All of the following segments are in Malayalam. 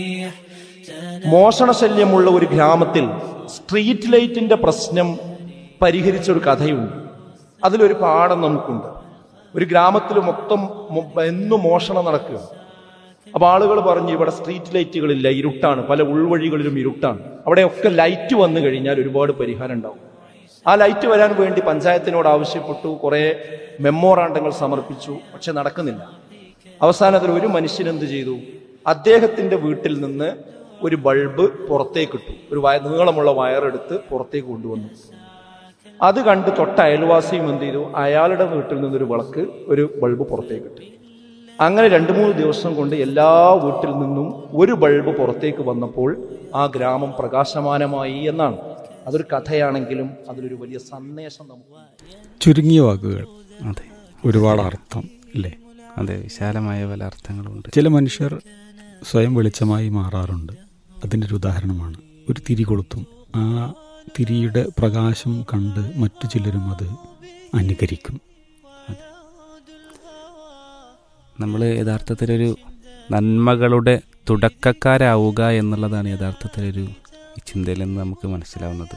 മോഷണശല്യമുള്ള ഒരു ഗ്രാമത്തിൽ സ്ട്രീറ്റ് ലൈറ്റിന്റെ പ്രശ്നം പരിഹരിച്ച ഒരു കഥയുണ്ട് അതിലൊരു പാഠം നമുക്കുണ്ട് ഒരു ഗ്രാമത്തിൽ മൊത്തം മൊ- എന്നും മോഷണം നടക്കുക അപ്പൊ ആളുകൾ പറഞ്ഞു ഇവിടെ സ്ട്രീറ്റ് ലൈറ്റുകളില്ല ഇരുട്ടാണ് പല ഉൾവഴികളിലും ഇരുട്ടാണ് അവിടെയൊക്കെ ലൈറ്റ് വന്നു കഴിഞ്ഞാൽ ഒരുപാട് പരിഹാരം ഉണ്ടാവും ആ ലൈറ്റ് വരാൻ വേണ്ടി പഞ്ചായത്തിനോട് ആവശ്യപ്പെട്ടു കുറെ മെമ്മോറാണ്ടങ്ങൾ സമർപ്പിച്ചു പക്ഷെ നടക്കുന്നില്ല അവസാനത്തിൽ ഒരു മനുഷ്യൻ എന്ത് ചെയ്തു അദ്ദേഹത്തിന്റെ വീട്ടിൽ നിന്ന് ഒരു ബൾബ് പുറത്തേക്ക് ഇട്ടു ഒരു വയ നീളമുള്ള വയറെടുത്ത് പുറത്തേക്ക് കൊണ്ടുവന്നു അത് കണ്ട് തൊട്ട അയൽവാസിയും എന്ത് ചെയ്തു അയാളുടെ വീട്ടിൽ നിന്നൊരു വിളക്ക് ഒരു ബൾബ് പുറത്തേക്ക് ഇട്ടു അങ്ങനെ രണ്ട് മൂന്ന് ദിവസം കൊണ്ട് എല്ലാ വീട്ടിൽ നിന്നും ഒരു ബൾബ് പുറത്തേക്ക് വന്നപ്പോൾ ആ ഗ്രാമം പ്രകാശമാനമായി എന്നാണ് അതൊരു കഥയാണെങ്കിലും അതിലൊരു വലിയ സന്ദേശം നമുക്ക് ചുരുങ്ങിയ വാക്കുകൾ അതെ ഒരുപാട് അർത്ഥം അല്ലേ അതെ വിശാലമായ പല അർത്ഥങ്ങളുണ്ട് ചില മനുഷ്യർ സ്വയം വെളിച്ചമായി മാറാറുണ്ട് അതിൻ്റെ ഒരു ഉദാഹരണമാണ് ഒരു തിരി കൊളുത്തും ആ തിരിയുടെ പ്രകാശം കണ്ട് മറ്റു ചിലരും അത് അനുകരിക്കും നമ്മൾ യഥാർത്ഥത്തിലൊരു നന്മകളുടെ തുടക്കക്കാരാവുക എന്നുള്ളതാണ് യഥാർത്ഥത്തിലൊരു ഈ ചിന്തയിൽ നിന്ന് നമുക്ക് മനസ്സിലാവുന്നത്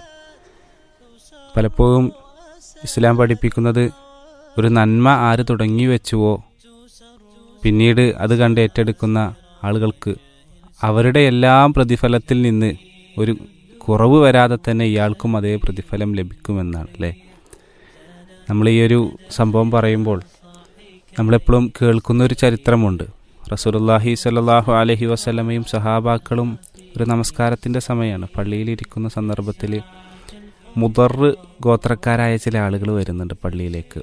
പലപ്പോഴും ഇസ്ലാം പഠിപ്പിക്കുന്നത് ഒരു നന്മ ആര് തുടങ്ങി വെച്ചുവോ പിന്നീട് അത് കണ്ട് ഏറ്റെടുക്കുന്ന ആളുകൾക്ക് അവരുടെ എല്ലാം പ്രതിഫലത്തിൽ നിന്ന് ഒരു കുറവ് വരാതെ തന്നെ ഇയാൾക്കും അതേ പ്രതിഫലം ലഭിക്കുമെന്നാണ് അല്ലേ നമ്മൾ ഈ ഒരു സംഭവം പറയുമ്പോൾ നമ്മളെപ്പോഴും കേൾക്കുന്ന ഒരു ചരിത്രമുണ്ട് റസൂലുള്ളാഹി സ്വല്ലല്ലാഹു അലൈഹി വസല്ലമയും സഹാബാക്കളും ഒരു നമസ്കാരത്തിൻ്റെ സമയമാണ് പള്ളിയിലിരിക്കുന്ന സന്ദർഭത്തിൽ മുദറ് ഗോത്രക്കാരായ ചില ആളുകൾ വരുന്നുണ്ട് പള്ളിയിലേക്ക്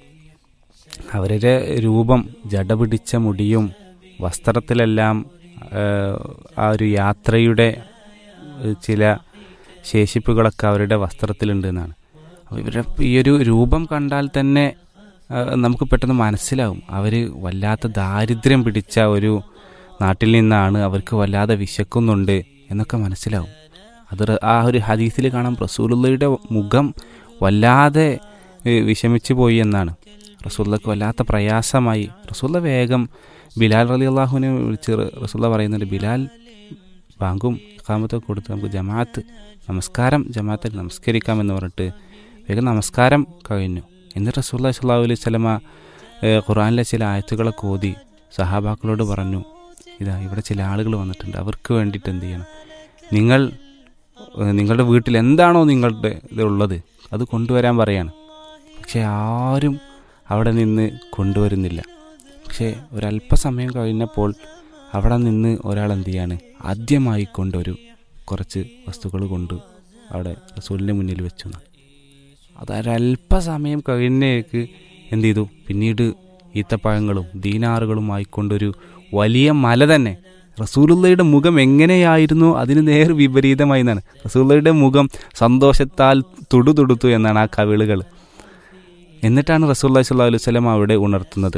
അവരുടെ രൂപം ജട പിടിച്ച മുടിയും വസ്ത്രത്തിലെല്ലാം ആ, ആ ഒരു യാത്രയുടെ ഏഹ്, ചില ശേഷിപ്പുകളൊക്കെ അവരുടെ വസ്ത്രത്തിലുണ്ട് എന്നാണ് അപ്പോൾ ഇവരുടെ ഈ ഒരു രൂപം കണ്ടാൽ തന്നെ ആ, നമുക്ക് പെട്ടെന്ന് മനസ്സിലാവും അവർ വല്ലാത്ത ദാരിദ്ര്യം പിടിച്ച ഒരു നാട്ടിൽ നിന്നാണ് അവർക്ക് വല്ലാതെ വിശക്കുന്നുണ്ട് എന്നൊക്കെ മനസ്സിലാവും അത് റ- ആ ഒരു ഹദീസിൽ കാണാം റസൂലുള്ളയുടെ മുഖം വല്ലാതെ ഏ, വിഷമിച്ചു പോയി എന്നാണ് റസൂല്ലക്ക് വല്ലാത്ത പ്രയാസമായി റസൂല്ല വേഗം ബിലാൽ റലി അള്ളാഹുവിനെ വിളിച്ച് റ- റസൂല്ല പറയുന്നുണ്ട് ബിലാൽ ബാങ്കും കാമത്തൊക്കെ കൊടുത്ത് നമുക്ക് ജമാഅത്ത് നമസ്കാരം ജമാഅത്തിൽ നമസ്കരിക്കാം എന്ന് പറഞ്ഞിട്ട് വേഗം നമസ്കാരം കഴിഞ്ഞു എന്നിട്ട് റസൂല്ലാ സ്വല്ലാഹു അലൈഹി സ്വലമ ഖുറാനിലെ ചില ആയത്തുകളൊക്കെ ഓതി സഹാബാക്കളോട് പറഞ്ഞു ഇതാ ഇവിടെ ചില ആളുകൾ വന്നിട്ടുണ്ട് അവർക്ക് വേണ്ടിയിട്ട് എന്ത് ചെയ്യണം നിങ്ങൾ ഏഹ്, നിങ്ങളുടെ വീട്ടിൽ എന്താണോ നിങ്ങളുടെ ഇതുള്ളത് അത് കൊണ്ടുവരാൻ പറയാണ് പക്ഷെ ആരും അവിടെ നിന്ന് കൊണ്ടുവരുന്നില്ല പക്ഷേ ഒരല്പസമയം കഴിഞ്ഞപ്പോൾ അവിടെ നിന്ന് ഒരാൾ എന്ത് ചെയ്യാണ് ആദ്യമായി കൊണ്ടൊരു കുറച്ച് വസ്തുക്കൾ കൊണ്ട് അവിടെ റസൂലിൻ്റെ മുന്നിൽ വെച്ചു എന്നാണ്. അത് ഒരല്പസമയം കഴിഞ്ഞേക്ക് എന്ത് ചെയ്തു പിന്നീട് ഈത്തപ്പഴങ്ങളും ദീനാറുകളും ആയിക്കൊണ്ടൊരു വലിയ മല തന്നെ റസൂലുള്ളയുടെ മുഖം എങ്ങനെയായിരുന്നു അതിന് നേർ വിപരീതമായി എന്നാണ് റസൂലുള്ളയുടെ മുഖം സന്തോഷത്താൽ തുടുതുടുത്തു എന്നാണ് ആ കവിളുകൾ എന്നിട്ടാണ് റസൂല്ലാ സ്വല്ലാ അലൈഹി സ്വലം അവിടെ ഉണർത്തുന്നത്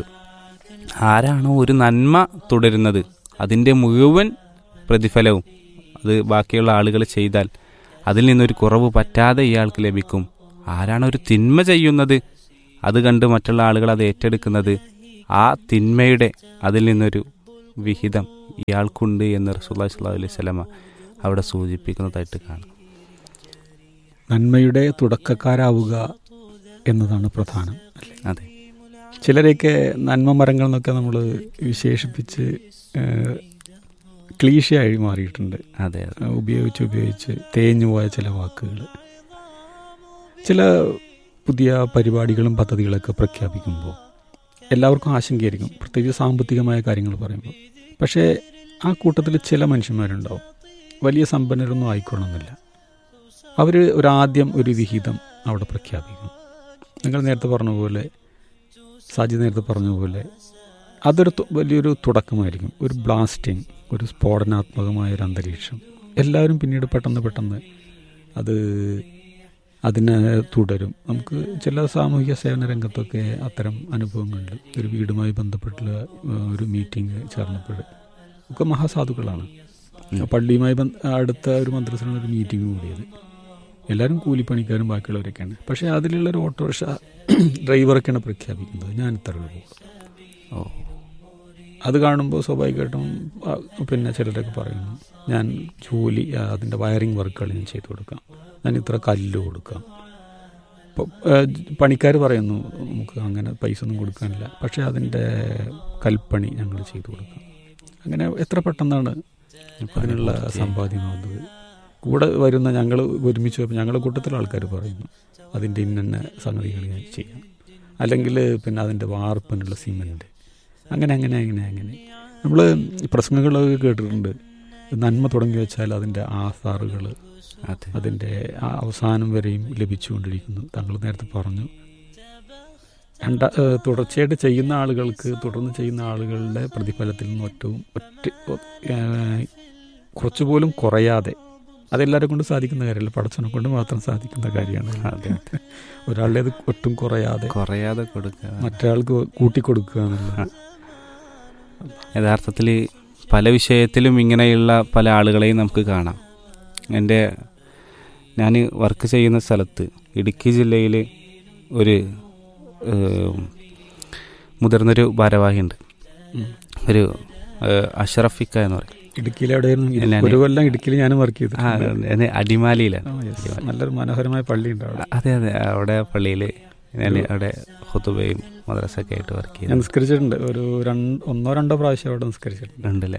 ആരാണോ ഒരു നന്മ തുടരുന്നത് അതിൻ്റെ മുഴുവൻ പ്രതിഫലവും അത് ബാക്കിയുള്ള ആളുകൾ ചെയ്താൽ അതിൽ നിന്നൊരു കുറവ് പറ്റാതെ ഇയാൾക്ക് ലഭിക്കും ആരാണ് ഒരു തിന്മ ചെയ്യുന്നത് അത് കണ്ട് മറ്റുള്ള ആളുകൾ അത് ഏറ്റെടുക്കുന്നത് ആ തിന്മയുടെ അതിൽ നിന്നൊരു വിഹിതം ഇയാൾക്കുണ്ട് എന്ന് റസൂല്ലാ സ്വല്ലാ അലൈഹി സ്വലമ അവിടെ സൂചിപ്പിക്കുന്നതായിട്ട് കാണാം നന്മയുടെ തുടക്കക്കാരാവുക എന്നതാണ് പ്രധാനം അല്ലേ അതെ ചിലരെയൊക്കെ നന്മ മരങ്ങൾ എന്നൊക്കെ നമ്മൾ വിശേഷിപ്പിച്ച് ഏഹ്, ക്ലീശയായി മാറിയിട്ടുണ്ട് അതെ അതെ ഏഹ്, ഉപയോഗിച്ച് ഉപയോഗിച്ച് തേഞ്ഞു പോയ ചില വാക്കുകൾ ചില പുതിയ പരിപാടികളും പദ്ധതികളൊക്കെ പ്രഖ്യാപിക്കുമ്പോൾ എല്ലാവർക്കും ആശങ്കയായിരിക്കും പ്രത്യേകിച്ച് സാമ്പത്തികമായ കാര്യങ്ങൾ പറയുമ്പോൾ പക്ഷേ ആ കൂട്ടത്തിൽ ചില മനുഷ്യന്മാരുണ്ടാവും വലിയ സമ്പന്നരൊന്നും ആയിക്കൊള്ളുന്നില്ല അവർ ഒരാദ്യം ഒരു വിഹിതം അവിടെ പ്രഖ്യാപിക്കും നിങ്ങൾ നേരത്തെ പറഞ്ഞ പോലെ സാജി നേരത്തെ പറഞ്ഞ പോലെ അതൊരു തു- വലിയൊരു തുടക്കമായിരിക്കും ഒരു ബ്ലാസ്റ്റിംഗ് ഒരു സ്ഫോടനാത്മകമായ ഒരു അന്തരീക്ഷം എല്ലാവരും പിന്നീട് പെട്ടെന്ന് പെട്ടെന്ന് അത് അതിനെ തുടരും നമുക്ക് ചില സാമൂഹിക സേവന രംഗത്തൊക്കെ അത്തരം അനുഭവങ്ങളുണ്ട് ഒരു വീടുമായി ബന്ധപ്പെട്ടുള്ള ഏഹ്, ഒരു മീറ്റിംഗ് ചേർന്നപ്പോൾ ഒക്കെ മഹാസാധുക്കളാണ് പള്ളിയുമായി ബന്ധ അടുത്ത ഒരു മദ്രസയിലാണ് ഒരു മീറ്റിംഗ് കൂടിയത് എല്ലാവരും കൂലിപ്പണിക്കാരും ബാക്കിയുള്ളവരൊക്കെയാണ് പക്ഷേ അതിലുള്ള ഒരു ഓട്ടോറിക്ഷ ഡ്രൈവറൊക്കെയാണ് പ്രഖ്യാപിക്കുന്നത് ഞാൻ ഇത്ര രൂപ കൊടുക്കും. ഓ അത് കാണുമ്പോൾ സ്വാഭാവികമായിട്ടും ആ, പിന്നെ ചിലരൊക്കെ പറയുന്നു ഞാൻ ജോലി ആ, അതിൻ്റെ വയറിംഗ് വർക്കുകൾ ഞാൻ ചെയ്തു കൊടുക്കാം ഞാൻ ഇത്ര കല്ല് കൊടുക്കാം ഇപ്പോൾ പണിക്കാർ പറയുന്നു നമുക്ക് അങ്ങനെ പൈസ ഒന്നും കൊടുക്കാനില്ല പക്ഷേ അതിൻ്റെ കൽപ്പണി ഞങ്ങൾ ചെയ്തു കൊടുക്കാം അങ്ങനെ എത്ര പെട്ടെന്നാണ് അതിനുള്ള സമ്പാദ്യമാകുന്നത് കൂടെ വരുന്ന ഞങ്ങൾ ഒരുമിച്ച് വരുമ്പോൾ ഞങ്ങളുടെ കൂട്ടത്തിലെ ആൾക്കാർ പറയുന്നു അതിൻ്റെ ഇന്ന സംഗതികൾ ഞാൻ ചെയ്യാം അല്ലെങ്കിൽ പിന്നെ അതിൻ്റെ വാർപ്പിനുള്ള സിമൻറ്റ് അങ്ങനെ അങ്ങനെ അങ്ങനെ അങ്ങനെ നമ്മൾ പ്രസംഗങ്ങളൊക്കെ കേട്ടിട്ടുണ്ട് നന്മ തുടങ്ങി വെച്ചാൽ അതിൻ്റെ ആസാറുകൾ അതെ അതിൻ്റെ ആ അവസാനം വരെയും ലഭിച്ചുകൊണ്ടിരിക്കുന്നു താങ്കൾ നേരത്തെ പറഞ്ഞു രണ്ട ഏഹ് തുടർച്ചയായിട്ട് ചെയ്യുന്ന ആളുകൾക്ക് തുടർന്ന് ചെയ്യുന്ന ആളുകളുടെ പ്രതിഫലത്തിൽ നിന്ന് ഒറ്റവും ഒറ്റ ഏഹ് കുറച്ചുപോലും കുറയാതെ അതെല്ലാവരെ കൊണ്ട് സാധിക്കുന്ന കാര്യമല്ല പടച്ചനെ കൊണ്ട് മാത്രം സാധിക്കുന്ന കാര്യമാണ് അതെ ഒരാളുടേത് ഒട്ടും കുറയാതെ കുറയാതെ കൊടുക്കുക മറ്റൊരാൾക്ക് കൂട്ടിക്കൊടുക്കുക എന്നുള്ളത് യഥാർത്ഥത്തിൽ പല വിഷയത്തിലും ഇങ്ങനെയുള്ള പല ആളുകളെയും നമുക്ക് കാണാം എൻ്റെ ഞാൻ വർക്ക് ചെയ്യുന്ന സ്ഥലത്ത് ഇടുക്കി ജില്ലയിൽ ഒരു ഏം, മുതിർന്നൊരു ഭാരവാഹിയുണ്ട് ഉം. ഒരു ഏഹ്, അഷറഫിക്ക എന്ന് പറയും ഇടുക്കിയിൽ എവിടെയായിരുന്നു ഇത് ഞാന് ഒരു കൊല്ലം ഇടുക്കിയിൽ ഞാനും വർക്ക് ആ ചെയ്തു അത് അടിമാലിയിലാണ് നല്ലൊരു മനോഹരമായ പള്ളി ഉണ്ട് അവിടെ അതെ അതെ അവിടെ പള്ളിയിൽ ഞാൻ അവിടെ ഹുത്തുബയും മദ്രസൊക്കെ ആയിട്ട് വർക്ക് ഞാൻ ചെയ്തു നിസ്കരിച്ചിട്ടുണ്ട് ഒരു രണ്ട് ഒന്നോ രണ്ടോ പ്രാവശ്യം അവിടെ നിസ്കരിച്ചിട്ടുണ്ട് ഉണ്ടല്ലേ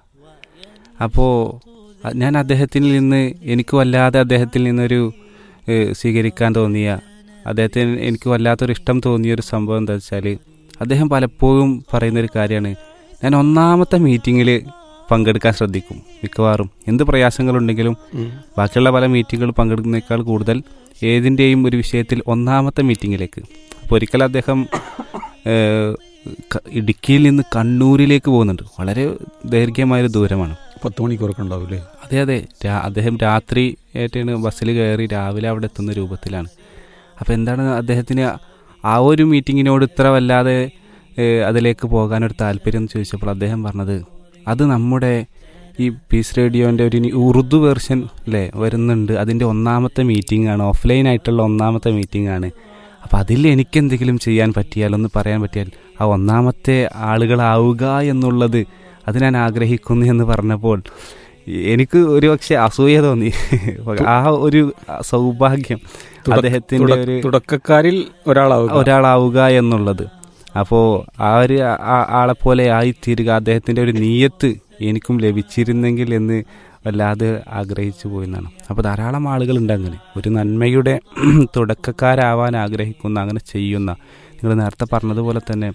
അപ്പോൾ ഞാൻ അദ്ദേഹത്തിൽ നിന്ന് എനിക്ക് വല്ലാതെ അദ്ദേഹത്തിൽ നിന്നൊരു ഏഹ്, സ്വീകരിക്കാൻ തോന്നിയ അദ്ദേഹത്തിന് എനിക്ക് വല്ലാത്തൊരു ഇഷ്ടം തോന്നിയ ഒരു സംഭവം എന്താ വെച്ചാൽ അദ്ദേഹം പലപ്പോഴും പറയുന്നൊരു കാര്യമാണ് ഞാൻ ഒന്നാമത്തെ മീറ്റിങ്ങിൽ പങ്കെടുക്കാൻ ശ്രദ്ധിക്കും മിക്കവാറും എന്ത് പ്രയാസങ്ങളുണ്ടെങ്കിലും ബാക്കിയുള്ള പല മീറ്റിങ്ങുകൾ പങ്കെടുക്കുന്നതിനേക്കാൾ കൂടുതൽ ഏതിൻ്റെയും ഒരു വിഷയത്തിൽ ഒന്നാമത്തെ മീറ്റിങ്ങിലേക്ക് അപ്പോൾ ഒരിക്കൽ അദ്ദേഹം ഏഹ്, ക- ഇടുക്കിയിൽ നിന്ന് കണ്ണൂരിലേക്ക് പോകുന്നുണ്ട് വളരെ ദൈർഘ്യമായൊരു ദൂരമാണ് പത്ത് മണിക്കൂറൊക്കെ ഉണ്ടാവില്ലേ അതെ അതെ രാ- അദ്ദേഹം രാത്രി ആയിട്ടാണ് ബസ്സിൽ കയറി രാവിലെ അവിടെ എത്തുന്ന രൂപത്തിലാണ് അപ്പോൾ എന്താണ് അദ്ദേഹത്തിന് ആ ഒരു മീറ്റിങ്ങിനോട് ഇത്ര വല്ലാതെ ഏഹ്, അതിലേക്ക് പോകാനൊരു താല്പര്യം എന്ന് ചോദിച്ചപ്പോൾ അദ്ദേഹം പറഞ്ഞത് അത് നമ്മുടെ ഈ പീസ് റേഡിയോൻ്റെ ഒരു ഇനി ഉറുദു വേർഷൻ അല്ലേ വരുന്നുണ്ട് അതിൻ്റെ ഒന്നാമത്തെ മീറ്റിംഗ് ആണ് ഓഫ്ലൈൻ ആയിട്ടുള്ള ഒന്നാമത്തെ മീറ്റിംഗ് ആണ് അപ്പോൾ അതിൽ എനിക്ക് എന്തെങ്കിലും ചെയ്യാൻ പറ്റിയാൽ ഒന്ന് പറയാൻ പറ്റിയാൽ ആ ഒന്നാമത്തെ ആളുകളാവുക എന്നുള്ളത് അത് ഞാൻ ആഗ്രഹിക്കുന്നു എന്ന് പറഞ്ഞപ്പോൾ എനിക്ക് ഒരു പക്ഷെ അസൂയ തോന്നി ആ ഒരു സൗഭാഗ്യം തുടക്ക- അദ്ദേഹത്തിന്റെ തുടക്ക- ഒരു തുടക്കക്കാരിൽ ഒരാളാവുക ഒരാളാവുക എന്നുള്ളത് അപ്പോൾ ആ ഒരു ആ- ആളെപ്പോലെ ആയിത്തീരുക അദ്ദേഹത്തിന്റെ ഒരു നീയത്ത് എനിക്കും ലഭിച്ചിരുന്നെങ്കിൽ എന്ന് വല്ലാതെ ആഗ്രഹിച്ചു പോയെന്നാണ് അപ്പോൾ ധാരാളം ആളുകളുണ്ട് അങ്ങനെ ഒരു നന്മയുടെ തുടക്കക്കാരാവാൻ ആഗ്രഹിക്കുന്ന അങ്ങനെ ചെയ്യുന്ന നിങ്ങൾ നേരത്തെ പറഞ്ഞതുപോലെ തന്നെ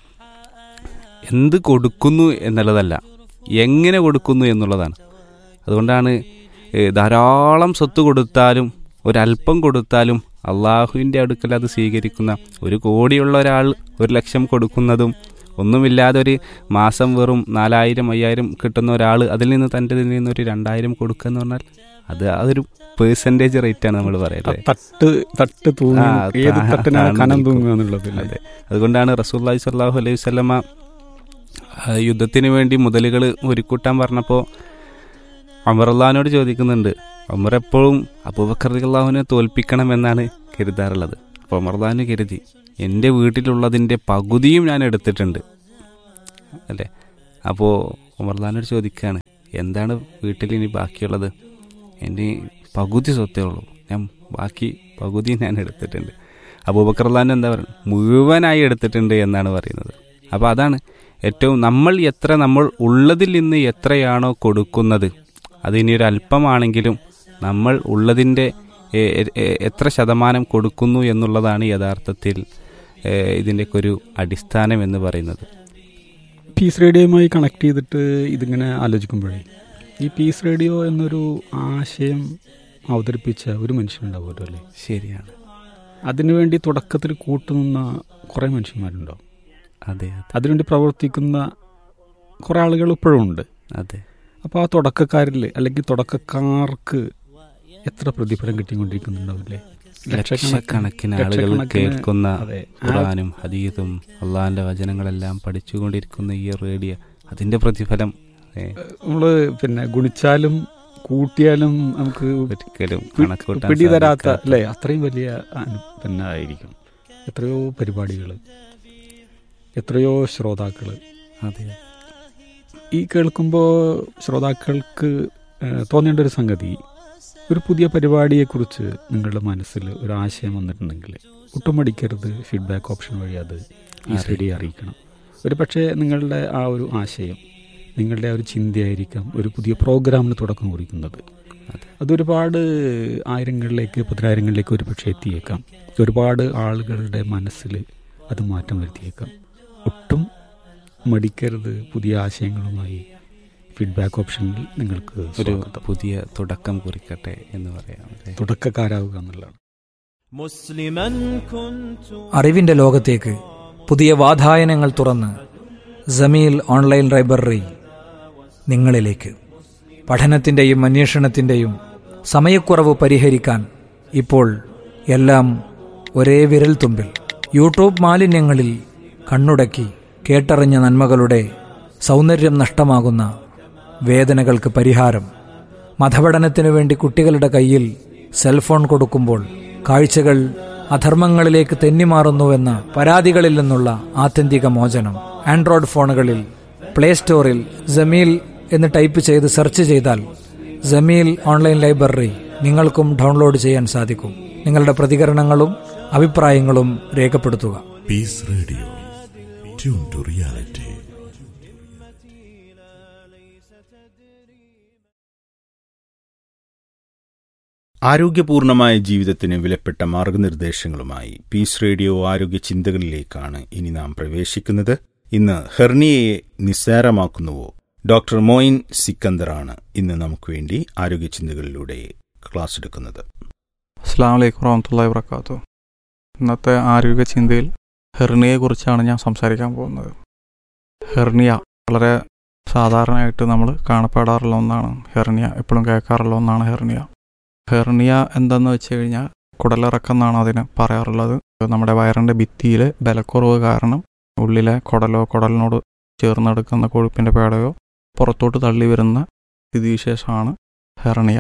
എന്ത് കൊടുക്കുന്നു എന്നുള്ളതല്ല എങ്ങനെ കൊടുക്കുന്നു എന്നുള്ളതാണ് അതുകൊണ്ടാണ് ഏഹ്, ധാരാളം സ്വത്ത് കൊടുത്താലും ഒരല്പം കൊടുത്താലും അള്ളാഹുവിൻ്റെ അടുക്കൽ അത് സ്വീകരിക്കുന്ന ഒരു കോടിയുള്ള ഒരാൾ ഒരു ലക്ഷം കൊടുക്കുന്നതും ഒന്നുമില്ലാതെ ഒരു മാസം വെറും നാലായിരം അയ്യായിരം കിട്ടുന്ന ഒരാൾ അതിൽ നിന്ന് തൻ്റെ ഇതിൽ നിന്ന് ഒരു രണ്ടായിരം കൊടുക്കുക എന്ന് പറഞ്ഞാൽ അത് അതൊരു പേഴ്സൻറ്റേജ് റേറ്റ് ആണ് നമ്മൾ ആ പറയുന്നത് തട്ട് തട്ട് തൂങ്ങി ആ, ഏത് താ- തട്ടിനാണ് താഴ്ന്നു കനം നിൽക്കും. തൂങ്ങുക എന്നുള്ളത് അതെ അതുകൊണ്ടാണ് റസൂല്ലായി സ്വല്ലാഹു അലൈഹി വല്ലമ യുദ്ധത്തിന് വേണ്ടി മുതലുകൾ ഒരുക്കൂട്ടാൻ പറഞ്ഞപ്പോൾ അമറുല്ലാനോട് ചോദിക്കുന്നുണ്ട് അമർ എപ്പോഴും അബൂബക്കർ അള്ളാഹുവിനെ തോൽപ്പിക്കണമെന്നാണ് കരുതാറുള്ളത് അപ്പോൾ അമർദാന് കരുതി എൻ്റെ വീട്ടിലുള്ളതിൻ്റെ പകുതിയും ഞാൻ എടുത്തിട്ടുണ്ട് അല്ലേ അപ്പോൾ ഉമർദാനോട് ചോദിക്കുകയാണ് എന്താണ് വീട്ടിൽ ഇനി ബാക്കിയുള്ളത് എൻ്റെ പകുതി സ്വത്തേ ഉള്ളൂ ഞാൻ ബാക്കി പകുതി ഞാൻ എടുത്തിട്ടുണ്ട് അബൂബക്കർ അള്ളഹാൻ എന്താ പറയുക മുഴുവനായി എടുത്തിട്ടുണ്ട് എന്നാണ് പറയുന്നത് അപ്പോൾ അതാണ് ഏറ്റവും നമ്മൾ എത്ര നമ്മൾ ഉള്ളതിൽ നിന്ന് എത്രയാണോ കൊടുക്കുന്നത് അത് ഇനി ഒരു അല്പമാണെങ്കിലും നമ്മൾ ഉള്ളതിൻ്റെ എ- എ- എത്ര ശതമാനം കൊടുക്കുന്നു എന്നുള്ളതാണ് യഥാർത്ഥത്തിൽ ഏഹ്, ഇതിൻ്റെയൊക്കെ ഒരു അടിസ്ഥാനം എന്ന് പറയുന്നത് പീസ് റേഡിയോയുമായി കണക്ട് ചെയ്തിട്ട് ഇതിങ്ങനെ ആലോചിക്കുമ്പോഴേ ഈ പീസ് റേഡിയോ എന്നൊരു ആശയം അവതരിപ്പിച്ച ഒരു മനുഷ്യനുണ്ടാവുമല്ലോ അല്ലേ ശരിയാണ് അതിനുവേണ്ടി തുടക്കത്തിൽ കൂട്ടുനിന്ന കുറേ മനുഷ്യന്മാരുണ്ടാവും അതെ അതെ അതിനുവേണ്ടി പ്രവർത്തിക്കുന്ന കുറേ ആളുകൾ ഇപ്പോഴും ഉണ്ട് അതെ അപ്പോൾ ആ തുടക്കക്കാരിൽ അല്ലെങ്കിൽ തുടക്കക്കാർക്ക് എത്ര പ്രതിഫലം കിട്ടിക്കൊണ്ടിരിക്കുന്നുണ്ടാവില്ലേ ലക്ഷക്കണക്കിന് ആളുകൾ ലക്ഷക്കണക്കിന് കേൾക്കുന്ന അതെ ആ ഖുറാനും ഹദീദും അള്ളാഹിന്റെ വചനങ്ങളെല്ലാം പഠിച്ചുകൊണ്ടിരിക്കുന്ന ഈ റേഡിയോ അതിന്റെ പ്രതിഫലം ഏ, നമ്മള് പിന്നെ ഗുണിച്ചാലും കൂട്ടിയാലും നമുക്ക് ഒരിക്കലും പി- കണക്കൂട്ടാൻ പിടി തരാത്ത സാധിക്കാത്ത- അല്ലേ അത്രയും വലിയ അനു- പിന്നെ ആയിരിക്കും എത്രയോ പരിപാടികൾ എത്രയോ ശ്രോതാക്കൾ അതെ ഈ കേൾക്കുമ്പോൾ ശ്രോതാക്കൾക്ക് ഏഹ്, തോന്നേണ്ട ഒരു സംഗതി ഒരു പുതിയ പരിപാടിയെക്കുറിച്ച് നിങ്ങളുടെ മനസ്സിൽ ഒരു ആശയം വന്നിട്ടുണ്ടെങ്കിൽ ഒട്ടും മടിക്കരുത് ഫീഡ്ബാക്ക് ഓപ്ഷൻ വഴി അത് ഈ സ്റ്റഡി അറിയിക്കണം ഒരു പക്ഷേ നിങ്ങളുടെ ആ ഒരു ആശയം നിങ്ങളുടെ ആ ഒരു ചിന്തയായിരിക്കാം ഒരു പുതിയ പ്രോഗ്രാമിന് തുടക്കം കുറിക്കുന്നത് അതൊരുപാട് ആയിരങ്ങളിലേക്ക് പതിനായിരങ്ങളിലേക്ക് ഒരു പക്ഷേ എത്തിയേക്കാം ഒരുപാട് ആളുകളുടെ മനസ്സിൽ അത് മാറ്റം വരുത്തിയേക്കാം ഒട്ടും മടിക്കരുത് പുതിയ ആശയങ്ങളുമായി ഫീഡ്ബാക്ക് ഓപ്ഷനിൽ നിങ്ങൾക്ക് ഒരു സ്വാഗതം. പുതിയ തുടക്കം കുറിക്കട്ടെ എന്ന് പറയാം അല്ലേ? തുടക്കക്കാരാവുക എന്നുള്ളതാണ് مسلما كنت അറിവിന്റെ ലോകത്തേക്ക് പുതിയ വാതായനങ്ങൾ തുറന്ന് ജമീൽ ഓൺലൈൻ ലൈബ്രറി നിങ്ങളിലേക്ക് പഠനത്തിൻ്റെയും അന്വേഷണത്തിൻ്റെയും സമയക്കുറവ് പരിഹരിക്കാൻ ഇപ്പോൾ എല്ലാം ഒരേ വിരൽത്തുമ്പിൽ യൂട്യൂബ് മാലിന്യങ്ങളിൽ കണ്ണുടക്കി കേട്ടറിഞ്ഞ നന്മകളുടെ സൗന്ദര്യം നഷ്ടമാകുന്ന വേദനകൾക്ക് പരിഹാരം മതപഠനത്തിനു വേണ്ടി കുട്ടികളുടെ കയ്യിൽ സെൽഫോൺ കൊടുക്കുമ്പോൾ കാഴ്ചകൾ അധർമ്മങ്ങളിലേക്ക് തെന്നിമാറുന്നുവെന്ന പരാതികളിൽ നിന്നുള്ള ആത്യന്തിക മോചനം ആൻഡ്രോയിഡ് ഫോണുകളിൽ പ്ലേ സ്റ്റോറിൽ ജമീൽ എന്ന് ടൈപ്പ് ചെയ്ത് സെർച്ച് ചെയ്താൽ ജമീൽ ഓൺലൈൻ ലൈബ്രറി നിങ്ങൾക്കും ഡൗൺലോഡ് ചെയ്യാൻ സാധിക്കും നിങ്ങളുടെ പ്രതികരണങ്ങളും അഭിപ്രായങ്ങളും രേഖപ്പെടുത്തുക Peace Radio. Tune to reality. ആരോഗ്യപൂർണമായ ജീവിതത്തിന് വിലപ്പെട്ട മാർഗനിർദ്ദേശങ്ങളുമായി പീസ് റേഡിയോ ആരോഗ്യ ചിന്തകളിലേക്കാണ് ഇനി നാം പ്രവേശിക്കുന്നത് ഇന്ന് ഹെർണിയയെ നിസ്സാരമാക്കുന്നുവോ ഡോക്ടർ മോയിൻ സിക്കന്ദറാണ് ഇന്ന് നമുക്ക് വേണ്ടി ആരോഗ്യ ചിന്തകളിലൂടെ ക്ലാസ് എടുക്കുന്നത് അസ്സാം വലൈക്കും വറഹമത്തല്ലാ വർക്കാത്തു ഇന്നത്തെ ആരോഗ്യ ചിന്തയിൽ ഹെർണിയെക്കുറിച്ചാണ് ഞാൻ സംസാരിക്കാൻ പോകുന്നത് ഹെർണിയ വളരെ സാധാരണയായിട്ട് നമ്മൾ കാണപ്പെടാറുള്ള ഒന്നാണ് ഹെർണിയ എപ്പോഴും കേൾക്കാറുള്ള ഒന്നാണ് ഹെർണിയ ഹെർണിയ എന്തെന്ന് വെച്ച് കഴിഞ്ഞാൽ കുടലിറക്കം എന്നാണ് അതിന് പറയാറുള്ളത് നമ്മുടെ വയറിൻ്റെ ഭിത്തിയിൽ ബലക്കുറവ് കാരണം ഉള്ളിലെ കുടലോ കുടലിനോട് ചേർന്നെടുക്കുന്ന കൊഴുപ്പിൻ്റെ പേടയോ പുറത്തോട്ട് തള്ളി വരുന്ന സ്ഥിതിവിശേഷമാണ് ഹെർണിയ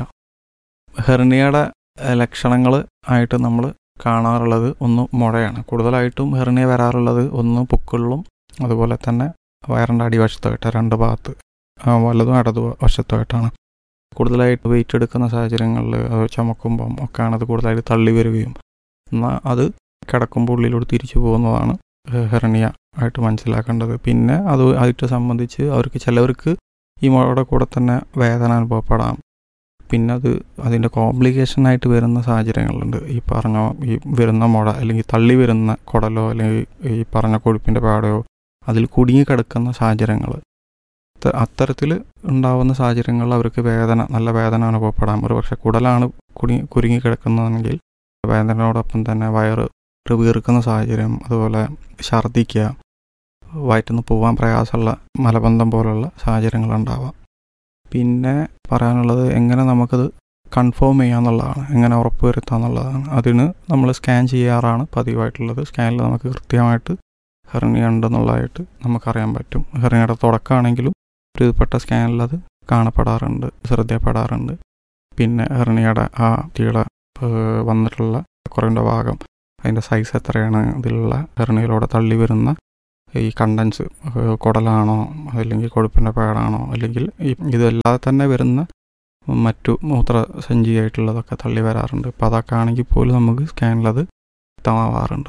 ഹെർണിയയുടെ ലക്ഷണങ്ങൾ ആയിട്ട് നമ്മൾ കാണാറുള്ളത് ഒന്ന് മുഴയാണ് കൂടുതലായിട്ടും ഹെർണിയ വരാറുള്ളത് ഒന്ന് പൊക്കിളിലും അതുപോലെ തന്നെ വയറിൻ്റെ അടിവശത്തായിട്ട് രണ്ട് ഭാഗത്ത് ആ, വലതും ഇടതു വശത്തായിട്ടാണ് കൂടുതലായിട്ട് വെയിറ്റ് എടുക്കുന്ന സാഹചര്യങ്ങളിൽ അത് ചുമക്കുമ്പം ഒക്കെയാണ് അത് കൂടുതലായിട്ട് തള്ളി വരികയും എന്നാൽ അത് കിടക്കുമ്പോൾ ഉള്ളിലോട്ട് തിരിച്ചു പോകുന്നതാണ് ഹെർണിയ ആയിട്ട് മനസ്സിലാക്കേണ്ടത് പിന്നെ അത് ആയിട്ട് സംബന്ധിച്ച് അവർക്ക് ചിലവർക്ക് ഈ മുഴയുടെ കൂടെ തന്നെ വേദന അനുഭവപ്പെടാം പിന്നെ അത് അതിൻ്റെ കോംപ്ലിക്കേഷൻ ആയിട്ട് വരുന്ന സാഹചര്യങ്ങളുണ്ട് ഈ പറഞ്ഞ ഈ വരുന്ന മുഴ അല്ലെങ്കിൽ തള്ളി വരുന്ന കുടലോ അല്ലെങ്കിൽ ഈ പറഞ്ഞ കൊഴുപ്പിൻ്റെ പാടയോ അതിൽ കുടുങ്ങി കിടക്കുന്ന സാഹചര്യങ്ങൾ അത്തരത്തിൽ ഉണ്ടാവുന്ന സാഹചര്യങ്ങളിൽ അവർക്ക് വേദന നല്ല വേദന അനുഭവപ്പെടാം ഒരു പക്ഷെ കുടലാണ് കുടുങ്ങി കുരുങ്ങി കിടക്കുന്നതെങ്കിൽ വേദനയോടൊപ്പം തന്നെ വയറ് വീർക്കുന്ന സാഹചര്യം അതുപോലെ ഛർദ്ദിക്കുക വയറ്റിന്ന് പോകാൻ പ്രയാസമുള്ള മലബന്ധം പോലുള്ള സാഹചര്യങ്ങൾ ഉണ്ടാവാം പിന്നെ പറയാനുള്ളത് എങ്ങനെ നമുക്കത് കൺഫേം ചെയ്യാന്നുള്ളതാണ് എങ്ങനെ ഉറപ്പുവരുത്തുക എന്നുള്ളതാണ് അതിന് നമ്മൾ സ്കാൻ ചെയ്യാറാണ് പതിവായിട്ടുള്ളത് സ്കാനിൽ നമുക്ക് കൃത്യമായിട്ട് ഹെർണിയ ഉണ്ടെന്നുള്ളതായിട്ട് നമുക്കറിയാൻ പറ്റും ഹെർണിയയുടെ തുടക്കമാണെങ്കിലും ഒരു വിധപ്പെട്ട സ്കാനിൽ അത് കാണപ്പെടാറുണ്ട് ശ്രദ്ധയപ്പെടാറുണ്ട് പിന്നെ ഹെർണിയയുടെ ആ തീള വന്നിട്ടുള്ള കുറവിൻ്റെ ഭാഗം അതിൻ്റെ സൈസ് എത്രയാണ് ഇതിലുള്ള ഹെർണിയയിലൂടെ തള്ളി വരുന്ന ഈ കണ്ടൻസ് കുടലാണോ അല്ലെങ്കിൽ കൊഴുപ്പിൻ്റെ പേടാണോ അല്ലെങ്കിൽ ഈ ഇതല്ലാതെ തന്നെ വരുന്ന മറ്റു മൂത്രസഞ്ചിയായിട്ടുള്ളതൊക്കെ തള്ളി വരാറുണ്ട് അപ്പോൾ അതൊക്കെ ആണെങ്കിൽ പോലും നമുക്ക് സ്കാനിലത് വ്യക്തമാവാറുണ്ട്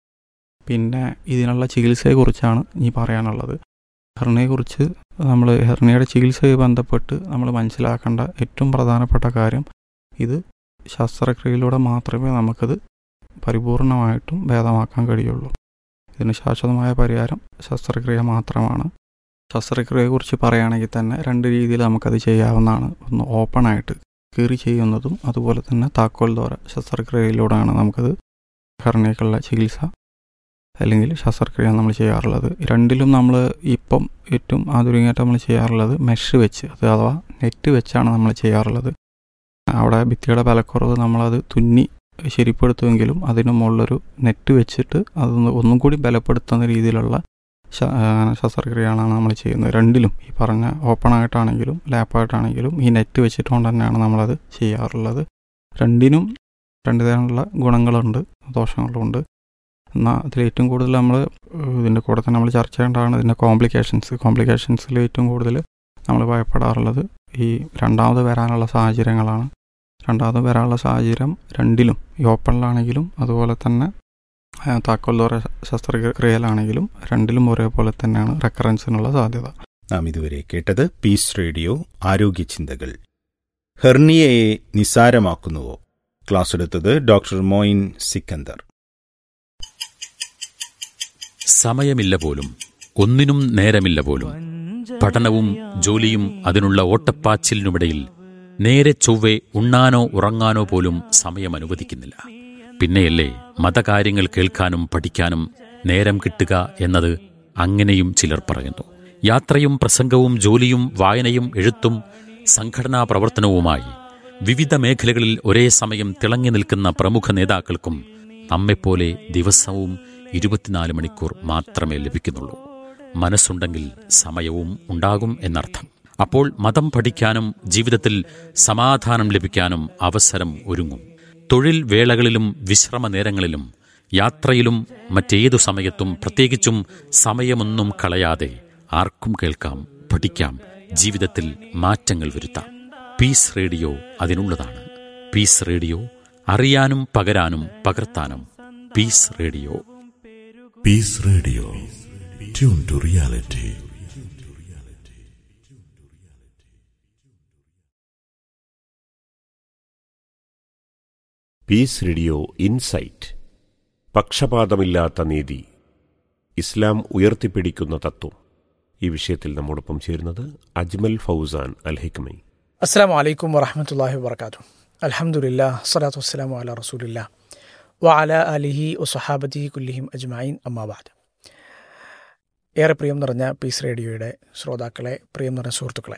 പിന്നെ ഇതിനുള്ള ചികിത്സയെക്കുറിച്ചാണ് ഈ പറയാനുള്ളത് ഹെർണിയെക്കുറിച്ച് നമ്മൾ ഹെർണിയുടെ ചികിത്സയുമായി ബന്ധപ്പെട്ട് നമ്മൾ മനസ്സിലാക്കേണ്ട ഏറ്റവും പ്രധാനപ്പെട്ട കാര്യം ഇത് ശസ്ത്രക്രിയയിലൂടെ മാത്രമേ നമുക്കത് പരിപൂർണമായിട്ടും ഭേദമാക്കാൻ കഴിയുള്ളൂ ഇതിന് ശാശ്വതമായ പരിഹാരം ശസ്ത്രക്രിയ മാത്രമാണ് ശസ്ത്രക്രിയയെക്കുറിച്ച് പറയുകയാണെങ്കിൽ തന്നെ രണ്ട് രീതിയിൽ നമുക്കത് ചെയ്യാവുന്നതാണ് ഒന്ന് ഓപ്പണായിട്ട് കീറി ചെയ്യുന്നതും അതുപോലെ തന്നെ താക്കോൽ ദ്വാര ശസ്ത്രക്രിയയിലൂടെയാണ് നമുക്കത് ഹെർണിയക്കുള്ള ചികിത്സ അല്ലെങ്കിൽ ശസ്ത്രക്രിയ നമ്മൾ ചെയ്യാറുള്ളത് രണ്ടിലും നമ്മൾ ഇപ്പം ഏറ്റവും ആധുനികമായിട്ട് നമ്മൾ ചെയ്യാറുള്ളത് മെഷ് വെച്ച് അത് അഥവാ നെറ്റ് വെച്ചാണ് നമ്മൾ ചെയ്യാറുള്ളത് അവിടെ ഭിത്തിയുടെ ബലക്കുറവ് നമ്മളത് തുന്നി ശരിപ്പെടുത്തുമെങ്കിലും അതിന് മുകളിലൊരു നെറ്റ് വെച്ചിട്ട് അതൊന്ന് ഒന്നും കൂടി ബലപ്പെടുത്തുന്ന രീതിയിലുള്ള ശസ്ത്രക്രിയകളാണ് നമ്മൾ ചെയ്യുന്നത് രണ്ടിലും ഈ പറഞ്ഞ ഓപ്പൺ ആയിട്ടാണെങ്കിലും ലാപ്പായിട്ടാണെങ്കിലും ഈ നെറ്റ് വെച്ചിട്ടുകൊണ്ട് തന്നെയാണ് നമ്മളത് ചെയ്യാറുള്ളത് രണ്ടിനും രണ്ട് തരമുള്ള ഗുണങ്ങളുണ്ട് ദോഷങ്ങളുണ്ട് എന്നാൽ അതിൽ ഏറ്റവും കൂടുതൽ നമ്മൾ ഇതിൻ്റെ കൂടെ തന്നെ നമ്മൾ ചർച്ച ചെയ്യേണ്ടതാണ് ഇതിൻ്റെ കോംപ്ലിക്കേഷൻസ് കോംപ്ലിക്കേഷൻസിൽ ഏറ്റവും കൂടുതൽ നമ്മൾ ഭയപ്പെടാറുള്ളത് ഈ രണ്ടാമത് വരാനുള്ള സാഹചര്യങ്ങളാണ് രണ്ടാമത് വരാനുള്ള സാഹചര്യം രണ്ടിലും ഈ ഓപ്പണിലാണെങ്കിലും അതുപോലെ തന്നെ ആ, താക്കോൽദോറ ശസ്ത്രക്രിയയിലാണെങ്കിലും രണ്ടിലും ഒരേപോലെ തന്നെയാണ് റെക്കറൻസിനുള്ള സാധ്യത നാം ഇതുവരെ കേട്ടത് പീസ് റേഡിയോ ആരോഗ്യ ചിന്തകൾ ഹെർണിയയെ നിസാരമാക്കുന്നുവോ ക്ലാസ് എടുത്തത് ഡോക്ടർ മോയിൻ സിക്കന്ദർ സമയമില്ല പോലും ഒന്നിനും നേരമില്ല പോലും പഠനവും ജോലിയും അതിനുള്ള ഓട്ടപ്പാച്ചിലിനുമിടയിൽ നേരെ ചൊവ്വെ ഉണ്ണാനോ ഉറങ്ങാനോ പോലും സമയം അനുവദിക്കുന്നില്ല പിന്നെയല്ലേ മതകാര്യങ്ങൾ കേൾക്കാനും പഠിക്കാനും നേരം കിട്ടുക എന്നത് അങ്ങനെയും ചിലർ പറയുന്നു യാത്രയും പ്രസംഗവും ജോലിയും വായനയും എഴുത്തും സംഘടനാ പ്രവർത്തനവുമായി വിവിധ മേഖലകളിൽ ഒരേ സമയം തിളങ്ങി നിൽക്കുന്ന പ്രമുഖ നേതാക്കൾക്കും നമ്മെപ്പോലെ ദിവസവും ഇരുപത്തിനാല് മണിക്കൂർ മാത്രമേ ലഭിക്കുന്നുള്ളൂ മനസ്സുണ്ടെങ്കിൽ സമയവും ഉണ്ടാകും എന്നർത്ഥം അപ്പോൾ മതം പഠിക്കാനും ജീവിതത്തിൽ സമാധാനം ലഭിക്കാനും അവസരം ഒരുങ്ങും തൊഴിൽ വേളകളിലും വിശ്രമ നേരങ്ങളിലും യാത്രയിലും മറ്റേതു സമയത്തും പ്രത്യേകിച്ചും സമയമൊന്നും കളയാതെ ആർക്കും കേൾക്കാം പഠിക്കാം ജീവിതത്തിൽ മാറ്റങ്ങൾ വരുത്താം പീസ് റേഡിയോ അതിനുള്ളതാണ് പീസ് റേഡിയോ അറിയാനും പകരാനും പകർത്താനും peace radio Peace Radio. Tune to reality. Peace radio insight പക്ഷപാതമില്ലാത്ത നീതി ഇസ്ലാം ഉയർത്തിപ്പിടിക്കുന്ന തത്വം ഈ വിഷയത്തിൽ നമ്മോടൊപ്പം ചേരുന്നത് അജ്മൽ ഫൗസാൻ അൽ ഹിക്മി അസ്സാം വലൈക്കും വറഹമത്തല്ലാഹി വാബർക്കാത്തു അലഹമുല്ല സ്വലാത്തു വസ്സലാമു അല റസൂലില്ല വഅല അലിഹി ഒസഹാബത്തി കുല്ലിഹിം അജ്മായിൻ അമ്മാബാദ് ഏറെ പ്രിയം നിറഞ്ഞ പീസ് റേഡിയോയുടെ ശ്രോതാക്കളെ പ്രിയം നിറഞ്ഞ സുഹൃത്തുക്കളെ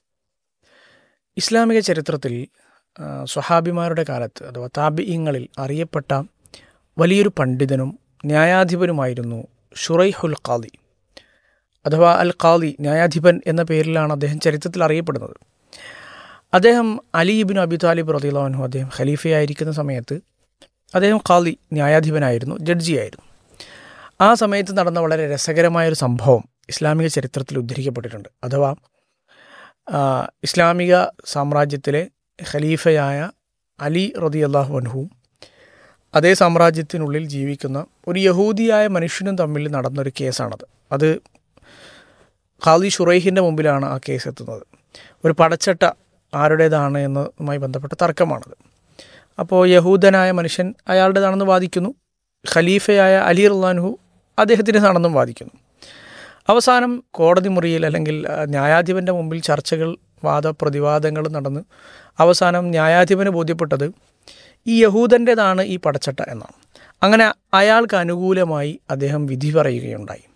ഇസ്ലാമിക ചരിത്രത്തിൽ ആ, സ്വഹാബിമാരുടെ കാലത്ത് അഥവാ താബിയങ്ങളിൽ അറിയപ്പെട്ട വലിയൊരു പണ്ഡിതനും ന്യായാധിപനുമായിരുന്നു ഷുറൈഹുൽ ഖാദി അഥവാ അൽ ഖാദി ന്യായാധിപൻ എന്ന പേരിലാണ് അദ്ദേഹം ചരിത്രത്തിൽ അറിയപ്പെടുന്നത് അദ്ദേഹം അലി ഇബിൻ അബി താലിബ് റദിയുള്ളാഹു അദ്ദേഹം ഖലീഫയായിരിക്കുന്ന സമയത്ത് അദ്ദേഹം ഖാദി ന്യായാധിപനായിരുന്നു ജഡ്ജിയായിരുന്നു ആ സമയത്ത് നടന്ന വളരെ രസകരമായൊരു സംഭവം ഇസ്ലാമിക ചരിത്രത്തിൽ ഉദ്ധരിക്കപ്പെട്ടിട്ടുണ്ട് അഥവാ ആ, ഇസ്ലാമിക സാമ്രാജ്യത്തിലെ ഖലീഫയായ അലി റതി അള്ളാഹു അൻഹുവും അതേ സാമ്രാജ്യത്തിനുള്ളിൽ ജീവിക്കുന്ന ഒരു യഹൂദിയായ മനുഷ്യനും തമ്മിൽ നടന്നൊരു കേസാണത് അത് ഖാദി ഷുറൈഹിൻ്റെ മുമ്പിലാണ് ആ കേസ് എത്തുന്നത് ഒരു പടച്ചട്ട ആരുടേതാണ് എന്നതുമായി ബന്ധപ്പെട്ട തർക്കമാണത് അപ്പോൾ യഹൂദനായ മനുഷ്യൻ അയാളുടേതാണെന്ന് വാദിക്കുന്നു ഖലീഫയായ അലി റുല്ലാൻഹു അദ്ദേഹത്തിൻ്റെതാണെന്നും വാദിക്കുന്നു അവസാനം കോടതി മുറിയിൽ അല്ലെങ്കിൽ ആ, ന്യായാധിപൻ്റെ മുമ്പിൽ ചർച്ചകൾ വാദപ്രതിവാദങ്ങൾ നടന്ന് അവസാനം ന്യായാധിപന് ബോധ്യപ്പെട്ടത് ഈ യഹൂദൻ്റേതാണ് ഈ പടച്ചട്ട എന്നാണ് അങ്ങനെ അയാൾക്ക് അനുകൂലമായി അദ്ദേഹം വിധി പറയുകയുണ്ടായി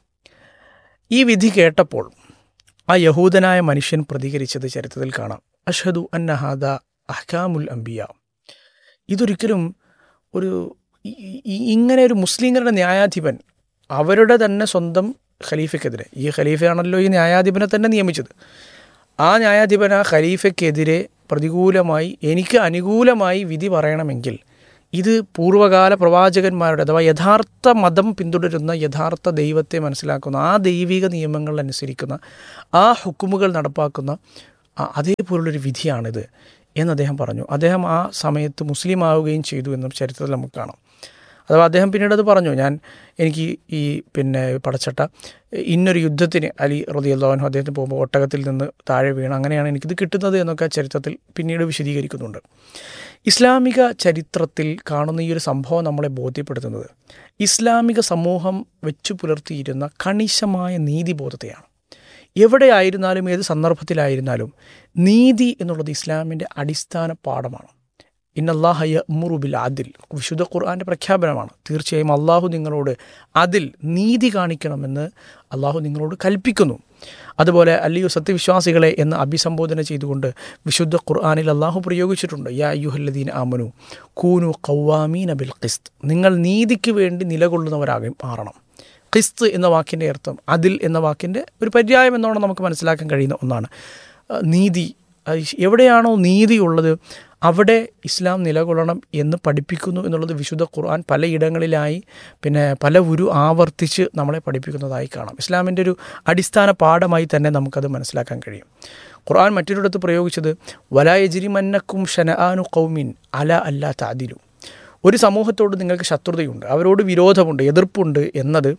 ഈ വിധി കേട്ടപ്പോൾ ആ യഹൂദനായ മനുഷ്യൻ പ്രതികരിച്ചത് ചരിത്രത്തിൽ കാണാം അഷദു അന്നഹാദ അഹ്കാമുൽ അംബിയ ഇതൊരിക്കലും ഒരു ഈ- ഈ- ഇങ്ങനെ ഒരു മുസ്ലിങ്ങളുടെ ന്യായാധിപൻ അവരുടെ തന്നെ സ്വന്തം ഖലീഫയ്ക്കെതിരെ ഈ ഖലീഫയാണല്ലോ ഈ ന്യായാധിപനെ തന്നെ നിയമിച്ചത് ആ ന്യായാധിപൻ ആ ഖലീഫയ്ക്കെതിരെ പ്രതികൂലമായി എനിക്ക് അനുകൂലമായി വിധി പറയണമെങ്കിൽ ഇത് പൂർവ്വകാല പ്രവാചകന്മാരുടെ അഥവാ യഥാർത്ഥ മതം പിന്തുടരുന്ന യഥാർത്ഥ ദൈവത്തെ മനസ്സിലാക്കുന്ന ആ ദൈവിക നിയമങ്ങൾ അനുസരിക്കുന്ന ആ ഹുക്കുമുകൾ നടപ്പാക്കുന്ന ആ- അതേപോലുള്ളൊരു വിധിയാണിത് എന്ന് അദ്ദേഹം പറഞ്ഞു അദ്ദേഹം ആ സമയത്ത് മുസ്ലിം ആവുകയും ചെയ്തു എന്നും ചരിത്രത്തിൽ നമുക്ക് കാണാം അഥവാ അദ്ദേഹം പിന്നീട് അത് പറഞ്ഞു ഞാൻ എനിക്ക് ഈ പിന്നെ പടച്ചട്ട ഇന്നൊരു യുദ്ധത്തിന് അലി റതിയല്ലാഹു അദ്ദേഹത്തിന് പോകുമ്പോൾ ഒട്ടകത്തിൽ നിന്ന് താഴെ വീണ് അങ്ങനെയാണ് എനിക്കിത് കിട്ടുന്നത് എന്നൊക്കെ ചരിത്രത്തിൽ പിന്നീട് വിശദീകരിക്കുന്നുണ്ട് ഇസ്ലാമിക ചരിത്രത്തിൽ കാണുന്ന ഈ ഒരു സംഭവം നമ്മളെ ബോധ്യപ്പെടുത്തുന്നത് ഇസ്ലാമിക സമൂഹം വെച്ചു പുലർത്തിയിരുന്ന കണിശമായ നീതിബോധത്തെയാണ് എവിടെയായിരുന്നാലും ഏത് സന്ദർഭത്തിലായിരുന്നാലും നീതി എന്നുള്ളത് ഇസ്ലാമിൻ്റെ അടിസ്ഥാന പാഠമാണ് ഇന്നല്ലാഹയ മുറുബിൽ അതിൽ വിശുദ്ധ ഖുർആൻ്റെ പ്രഖ്യാപനമാണ് തീർച്ചയായും അള്ളാഹു നിങ്ങളോട് അതിൽ നീതി കാണിക്കണമെന്ന് അള്ളാഹു നിങ്ങളോട് കൽപ്പിക്കുന്നു അതുപോലെ അല്ലയോ സത്യവിശ്വാസികളെ എന്ന് അഭിസംബോധന ചെയ്തുകൊണ്ട് വിശുദ്ധ ഖുർആാനിൽ അള്ളാഹു പ്രയോഗിച്ചിട്ടുണ്ട് യാ യുഹല്ലദീൻ ആമനു കൂനു കൗവാമീൻ അബിൽ ഖിസ്ത് നിങ്ങൾ നീതിക്ക് വേണ്ടി നിലകൊള്ളുന്നവരാകും മാറണം ഖിസ്ത് എന്ന വാക്കിൻ്റെ അർത്ഥം അതിൽ എന്ന വാക്കിൻ്റെ ഒരു പര്യായം എന്നോണം നമുക്ക് മനസ്സിലാക്കാൻ കഴിയുന്ന ഒന്നാണ് ആ, നീതി അത് എവിടെയാണോ നീതി ഉള്ളത് അവിടെ ഇസ്ലാം നിലകൊള്ളണം എന്ന് പഠിപ്പിക്കുന്നു എന്നുള്ളത് വിശുദ്ധ ഖുർആൻ പലയിടങ്ങളിലായി പിന്നെ പല ഉരു ആവർത്തിച്ച് നമ്മളെ പഠിപ്പിക്കുന്നതായി കാണാം ഇസ്ലാമിൻ്റെ ഒരു അടിസ്ഥാന പാഠമായി തന്നെ നമുക്കത് മനസ്സിലാക്കാൻ കഴിയും ഖുർആൻ മറ്റൊരിടത്ത് പ്രയോഗിച്ചത് വലായജിരിമന്നക്കും ഷനആനു കൗമിൻ അല അല്ലാ താദിലു ഒരു സമൂഹത്തോട് നിങ്ങൾക്ക് ശത്രുതയുണ്ട് അവരോട് വിരോധമുണ്ട് എതിർപ്പുണ്ട് എന്നത്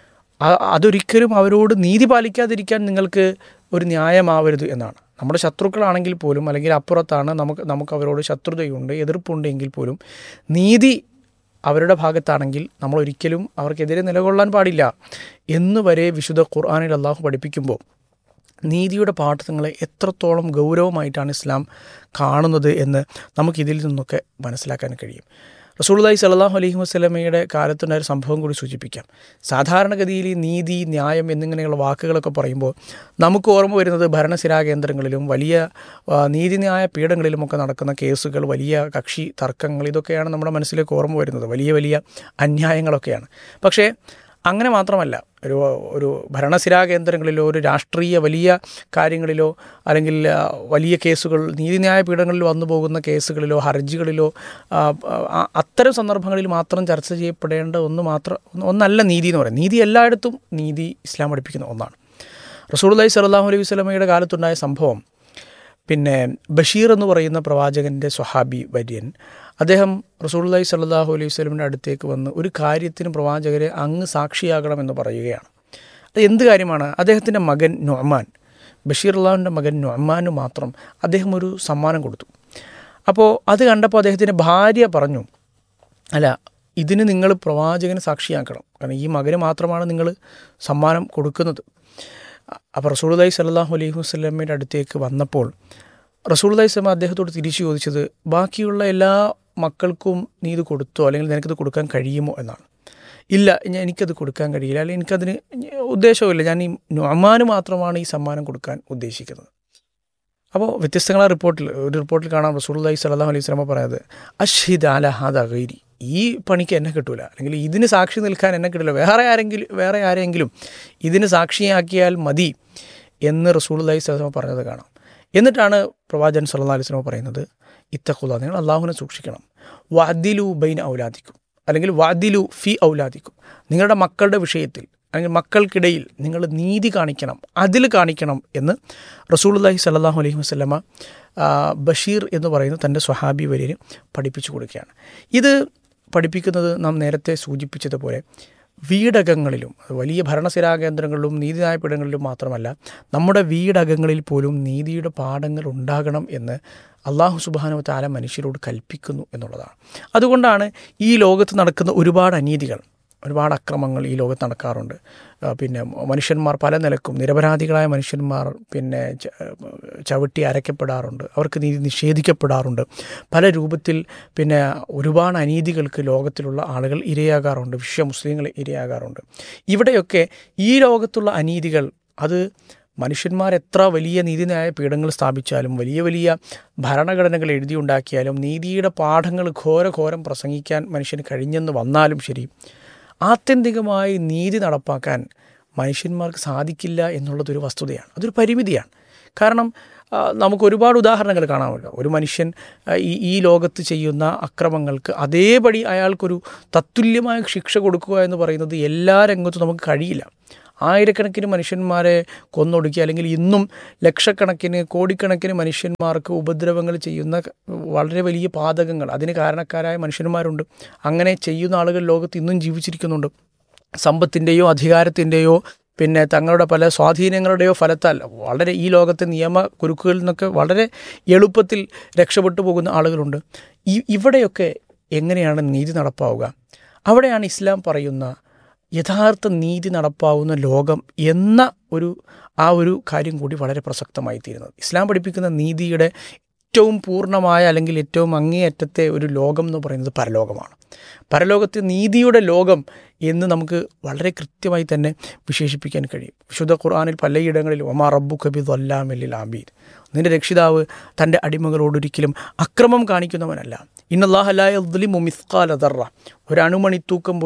അ- അതൊരിക്കലും അവരോട് നീതി പാലിക്കാതിരിക്കാൻ നിങ്ങൾക്ക് ഒരു ന്യായമാവരുത് എന്നാണ് നമ്മുടെ ശത്രുക്കളാണെങ്കിൽ പോലും അല്ലെങ്കിൽ അപ്പുറത്താണ് നമുക്ക് നമുക്ക് അവരോട് ശത്രുതയുണ്ട് എതിർപ്പുണ്ട് എങ്കിൽ പോലും നീതി അവരുടെ ഭാഗത്താണെങ്കിൽ നമ്മൾ ഒരിക്കലും അവർക്കെതിരെ നിലകൊള്ളാൻ പാടില്ല എന്ന് വരെ വിശുദ്ധ ഖുർആാനിൽ അള്ളാഹു പഠിപ്പിക്കുമ്പോൾ നീതിയുടെ പാഠങ്ങളെ എത്രത്തോളം ഗൗരവമായിട്ടാണ് ഇസ്ലാം കാണുന്നത് എന്ന് നമുക്കിതിൽ നിന്നൊക്കെ മനസ്സിലാക്കാൻ കഴിയും റസൂൽദായി സല്ലാഹു അലൈഹി വസ്ലമയുടെ കാലത്തുണ്ടായ ഒരു സംഭവം കൂടി സൂചിപ്പിക്കാം സാധാരണഗതിയിൽ ഈ നീതി ന്യായം എന്നിങ്ങനെയുള്ള വാക്കുകളൊക്കെ പറയുമ്പോൾ നമുക്ക് ഓർമ്മ വരുന്നത് ഭരണസിരാ കേന്ദ്രങ്ങളിലും വലിയ ആ, നീതിന്യായ പീഠങ്ങളിലുമൊക്കെ നടക്കുന്ന കേസുകൾ വലിയ കക്ഷി തർക്കങ്ങൾ ഇതൊക്കെയാണ് നമ്മുടെ മനസ്സിലേക്ക് ഓർമ്മ വരുന്നത് വലിയ വലിയ അന്യായങ്ങളൊക്കെയാണ് പക്ഷേ അങ്ങനെ മാത്രമല്ല ഒരു ഒരു ഭരണസിരാ കേന്ദ്രങ്ങളിലോ ഒരു രാഷ്ട്രീയ വലിയ കാര്യങ്ങളിലോ അല്ലെങ്കിൽ ആ, വലിയ കേസുകൾ നീതിന്യായ പീഠങ്ങളിൽ വന്നു പോകുന്ന കേസുകളിലോ ഹർജികളിലോ ആ, ആ, അത്തരം സന്ദർഭങ്ങളിൽ മാത്രം ചർച്ച ചെയ്യപ്പെടേണ്ട ഒന്ന് മാത്രം ഒന്ന് ഒന്നല്ല നീതി എന്ന് പറയുന്നത് നീതി എല്ലായിടത്തും നീതി ഇസ്ലാം പഠിപ്പിക്കുന്ന ഒന്നാണ് റസൂലുള്ളാഹി സ്വല്ലല്ലാഹു അലൈഹി വസല്ലമയുടെ കാലത്തുണ്ടായ സംഭവം പിന്നെ ബഷീർ എന്ന് പറയുന്ന പ്രവാചകൻ്റെ സ്വഹാബി വര്യൻ അദ്ദേഹം റസൂലുള്ളാഹി സ്വല്ലല്ലാഹു അലൈഹി വസല്ലമിൻ്റെ അടുത്തേക്ക് വന്ന് ഒരു കാര്യത്തിന് പ്രവാചകരെ അങ്ങ് സാക്ഷിയാകണമെന്ന് പറയുകയാണ് അത് എന്ത് കാര്യമാണ് അദ്ദേഹത്തിൻ്റെ മകൻ നൊമാൻ ബഷീർ അള്ളാഹുവിൻ്റെ മകൻ നൊമാന് മാത്രം അദ്ദേഹം ഒരു സമ്മാനം കൊടുത്തു അപ്പോൾ അത് കണ്ടപ്പോൾ അദ്ദേഹത്തിൻ്റെ ഭാര്യ പറഞ്ഞു അല്ല ഇതിന് നിങ്ങൾ പ്രവാചകന് സാക്ഷിയാക്കണം കാരണം ഈ മകന് മാത്രമാണ് നിങ്ങൾ സമ്മാനം കൊടുക്കുന്നത് അപ്പോൾ റസൂലുള്ളാഹി സ്വല്ലല്ലാഹു അലൈഹി വസല്ലമയുടെ അടുത്തേക്ക് വന്നപ്പോൾ റസൂലുള്ളാഹി സ്വലമ അദ്ദേഹത്തോട് തിരിച്ചു ചോദിച്ചത് ബാക്കിയുള്ള എല്ലാ മക്കൾക്കും നീ ഇത് കൊടുത്തോ അല്ലെങ്കിൽ നിനക്കിത് കൊടുക്കാൻ കഴിയുമോ എന്നാണ് ഇല്ല ഞാൻ എനിക്കത് കൊടുക്കാൻ കഴിയില്ല അല്ലെങ്കിൽ എനിക്കതിന് ഉദ്ദേശവുമില്ല ഞാൻ ഈ നൊമാന് മാത്രമാണ് ഈ സമ്മാനം കൊടുക്കാൻ ഉദ്ദേശിക്കുന്നത് അപ്പോൾ വ്യത്യസ്തങ്ങളായ റിപ്പോർട്ടിൽ ഒരു റിപ്പോർട്ടിൽ കാണാം റസൂലുള്ളാഹി സ്വല്ലല്ലാഹു അലൈഹി വസല്ലമ പറയുന്നത് അഷ്ഹിദ് അല ഹാദ ഗൈരി ഈ പണിക്ക് എന്നെ കിട്ടൂല അല്ലെങ്കിൽ ഇതിന് സാക്ഷി നിൽക്കാൻ എന്നെ കിട്ടില്ല വേറെ ആരെങ്കിലും വേറെ ആരെങ്കിലും ഇതിന് സാക്ഷിയാക്കിയാൽ മതി എന്ന് റസൂലുള്ളാഹി സ്വല്ലല്ലാഹു അലൈഹി വസല്ലമ പറഞ്ഞത് കാണാം എന്നിട്ടാണ് പ്രവാചകൻ സല്ലല്ലാഹു അലൈഹി വസല്ലമ പറയുന്നത് ഇത്തഖുല്ല നിങ്ങൾ അള്ളാഹുവിനെ സൂക്ഷിക്കണം വഅദിലു ബൈന ഔലാദിക്കും അല്ലെങ്കിൽ വഅദിലു ഫി ഔലാദിക്കും നിങ്ങളുടെ മക്കളുടെ വിഷയത്തിൽ അല്ലെങ്കിൽ മക്കൾക്കിടയിൽ നിങ്ങൾ നീതി കാണിക്കണം അതിൽ കാണിക്കണം എന്ന് റസൂലുള്ളാഹി സ്വല്ലല്ലാഹു അലൈഹി വസല്ലമ ആ, ബഷീർ എന്ന് പറയുന്ന തൻ്റെ സ്വഹാബി വര്യന് പഠിപ്പിച്ചു കൊടുക്കുകയാണ് ഇത് പഠിപ്പിക്കുന്നത് നാം നേരത്തെ സൂചിപ്പിച്ചതുപോലെ വീടകങ്ങളിലും അത് വലിയ ഭരണസിരാ കേന്ദ്രങ്ങളിലും നീതിന്യായ പീഠങ്ങളിലും മാത്രമല്ല നമ്മുടെ വീടകങ്ങളിൽ പോലും നീതിയുടെ പാഠങ്ങൾ ഉണ്ടാകണം എന്ന് അള്ളാഹു സുബാനു താല മനുഷ്യരോട് കൽപ്പിക്കുന്നു എന്നുള്ളതാണ് അതുകൊണ്ടാണ് ഈ ലോകത്ത് നടക്കുന്ന ഒരുപാട് അനീതികൾ ഒരുപാട് അക്രമങ്ങൾ ഈ ലോകത്ത് നടക്കാറുണ്ട് ആ, പിന്നെ മനുഷ്യന്മാർ പല നിലക്കും നിരപരാധികളായ മനുഷ്യന്മാർ പിന്നെ ച- ചവിട്ടി അരയ്ക്കപ്പെടാറുണ്ട് അവർക്ക് നീതി നിഷേധിക്കപ്പെടാറുണ്ട് പല രൂപത്തിൽ പിന്നെ ഒരുപാട് അനീതികൾക്ക് ലോകത്തിലുള്ള ആളുകൾ ഇരയാകാറുണ്ട് വിശ്വ മുസ്ലിങ്ങൾ ഇരയാകാറുണ്ട് ഇവിടെയൊക്കെ ഈ ലോകത്തുള്ള അനീതികൾ അത് മനുഷ്യന്മാർ എത്ര വലിയ നീതിന്യായ പീഠങ്ങൾ സ്ഥാപിച്ചാലും വലിയ വലിയ ഭരണഘടനകൾ എഴുതിയുണ്ടാക്കിയാലും നീതിയുടെ പാഠങ്ങൾ ഘോരഘോരം പ്രസംഗിക്കാൻ മനുഷ്യന് കഴിഞ്ഞെന്ന് വന്നാലും ശരി ആത്യന്തികമായി നീതി നടപ്പാക്കാൻ മനുഷ്യന്മാർക്ക് സാധിക്കില്ല എന്നുള്ളതൊരു വസ്തുതയാണ് അതൊരു പരിമിതിയാണ് കാരണം ആ, നമുക്ക് ഒരുപാട് ഉദാഹരണങ്ങൾ കാണാമല്ലോ ഒരു മനുഷ്യൻ ആ, ഈ ഈ ലോകത്ത് ചെയ്യുന്ന അക്രമങ്ങൾക്ക് അതേപടി അയാൾക്കൊരു തത്തുല്യമായ ശിക്ഷ കൊടുക്കുക എന്ന് പറയുന്നത് എല്ലാ രംഗത്തും നമുക്ക് കഴിയില്ല ആയിരക്കണക്കിന് മനുഷ്യന്മാരെ കൊന്നൊടുക്കി അല്ലെങ്കിൽ ഇന്നും ലക്ഷക്കണക്കിന് കോടിക്കണക്കിന് മനുഷ്യന്മാർക്ക് ഉപദ്രവങ്ങൾ ചെയ്യുന്ന വളരെ വലിയ പാതകങ്ങൾ അതിന് കാരണക്കാരായ മനുഷ്യന്മാരുണ്ട് അങ്ങനെ ചെയ്യുന്ന ആളുകൾ ലോകത്ത് ഇന്നും ജീവിച്ചിരിക്കുന്നുണ്ട് സമ്പത്തിൻ്റെയോ അധികാരത്തിൻ്റെയോ പിന്നെ തങ്ങളുടെ പല സ്വാധീനങ്ങളുടെയോ ഫലത്താൽ വളരെ ഈ ലോകത്തെ നിയമ കുരുക്കുകളിൽ നിന്നൊക്കെ വളരെ എളുപ്പത്തിൽ രക്ഷപ്പെട്ടു പോകുന്ന ആളുകളുണ്ട് ഈ ഇവിടെയൊക്കെ എങ്ങനെയാണ് നീതി നടപ്പാവുക അവിടെയാണ് ഇസ്ലാം പറയുന്ന യഥാർത്ഥ നീതി നടപ്പാവുന്ന ലോകം എന്ന ഒരു ആ ഒരു കാര്യം കൂടി വളരെ പ്രസക്തമായി തീരുന്നത് ഇസ്ലാം പഠിപ്പിക്കുന്ന നീതിയുടെ ഏറ്റവും പൂർണ്ണമായ അല്ലെങ്കിൽ ഏറ്റവും അങ്ങേയറ്റത്തെ ഒരു ലോകം എന്ന് പറയുന്നത് പരലോകമാണ് പരലോകത്തെ നീതിയുടെ ലോകം എന്ന് നമുക്ക് വളരെ കൃത്യമായി തന്നെ വിശേഷിപ്പിക്കാൻ കഴിയും വിശുദ്ധ ഖുർആാനിൽ പലയിടങ്ങളിലും ഒമാ റബ്ബു കബിദ് അല്ലാമില്ലിൽ ആബീർ നിന്റെ രക്ഷിതാവ് തൻ്റെ അടിമകളോടൊരിക്കലും അക്രമം കാണിക്കുന്നവനല്ല ഇന്നല്ലാഹലായ മിസ്കാൽ അതറ ഒരു അണുമണി തൂക്കം പോലും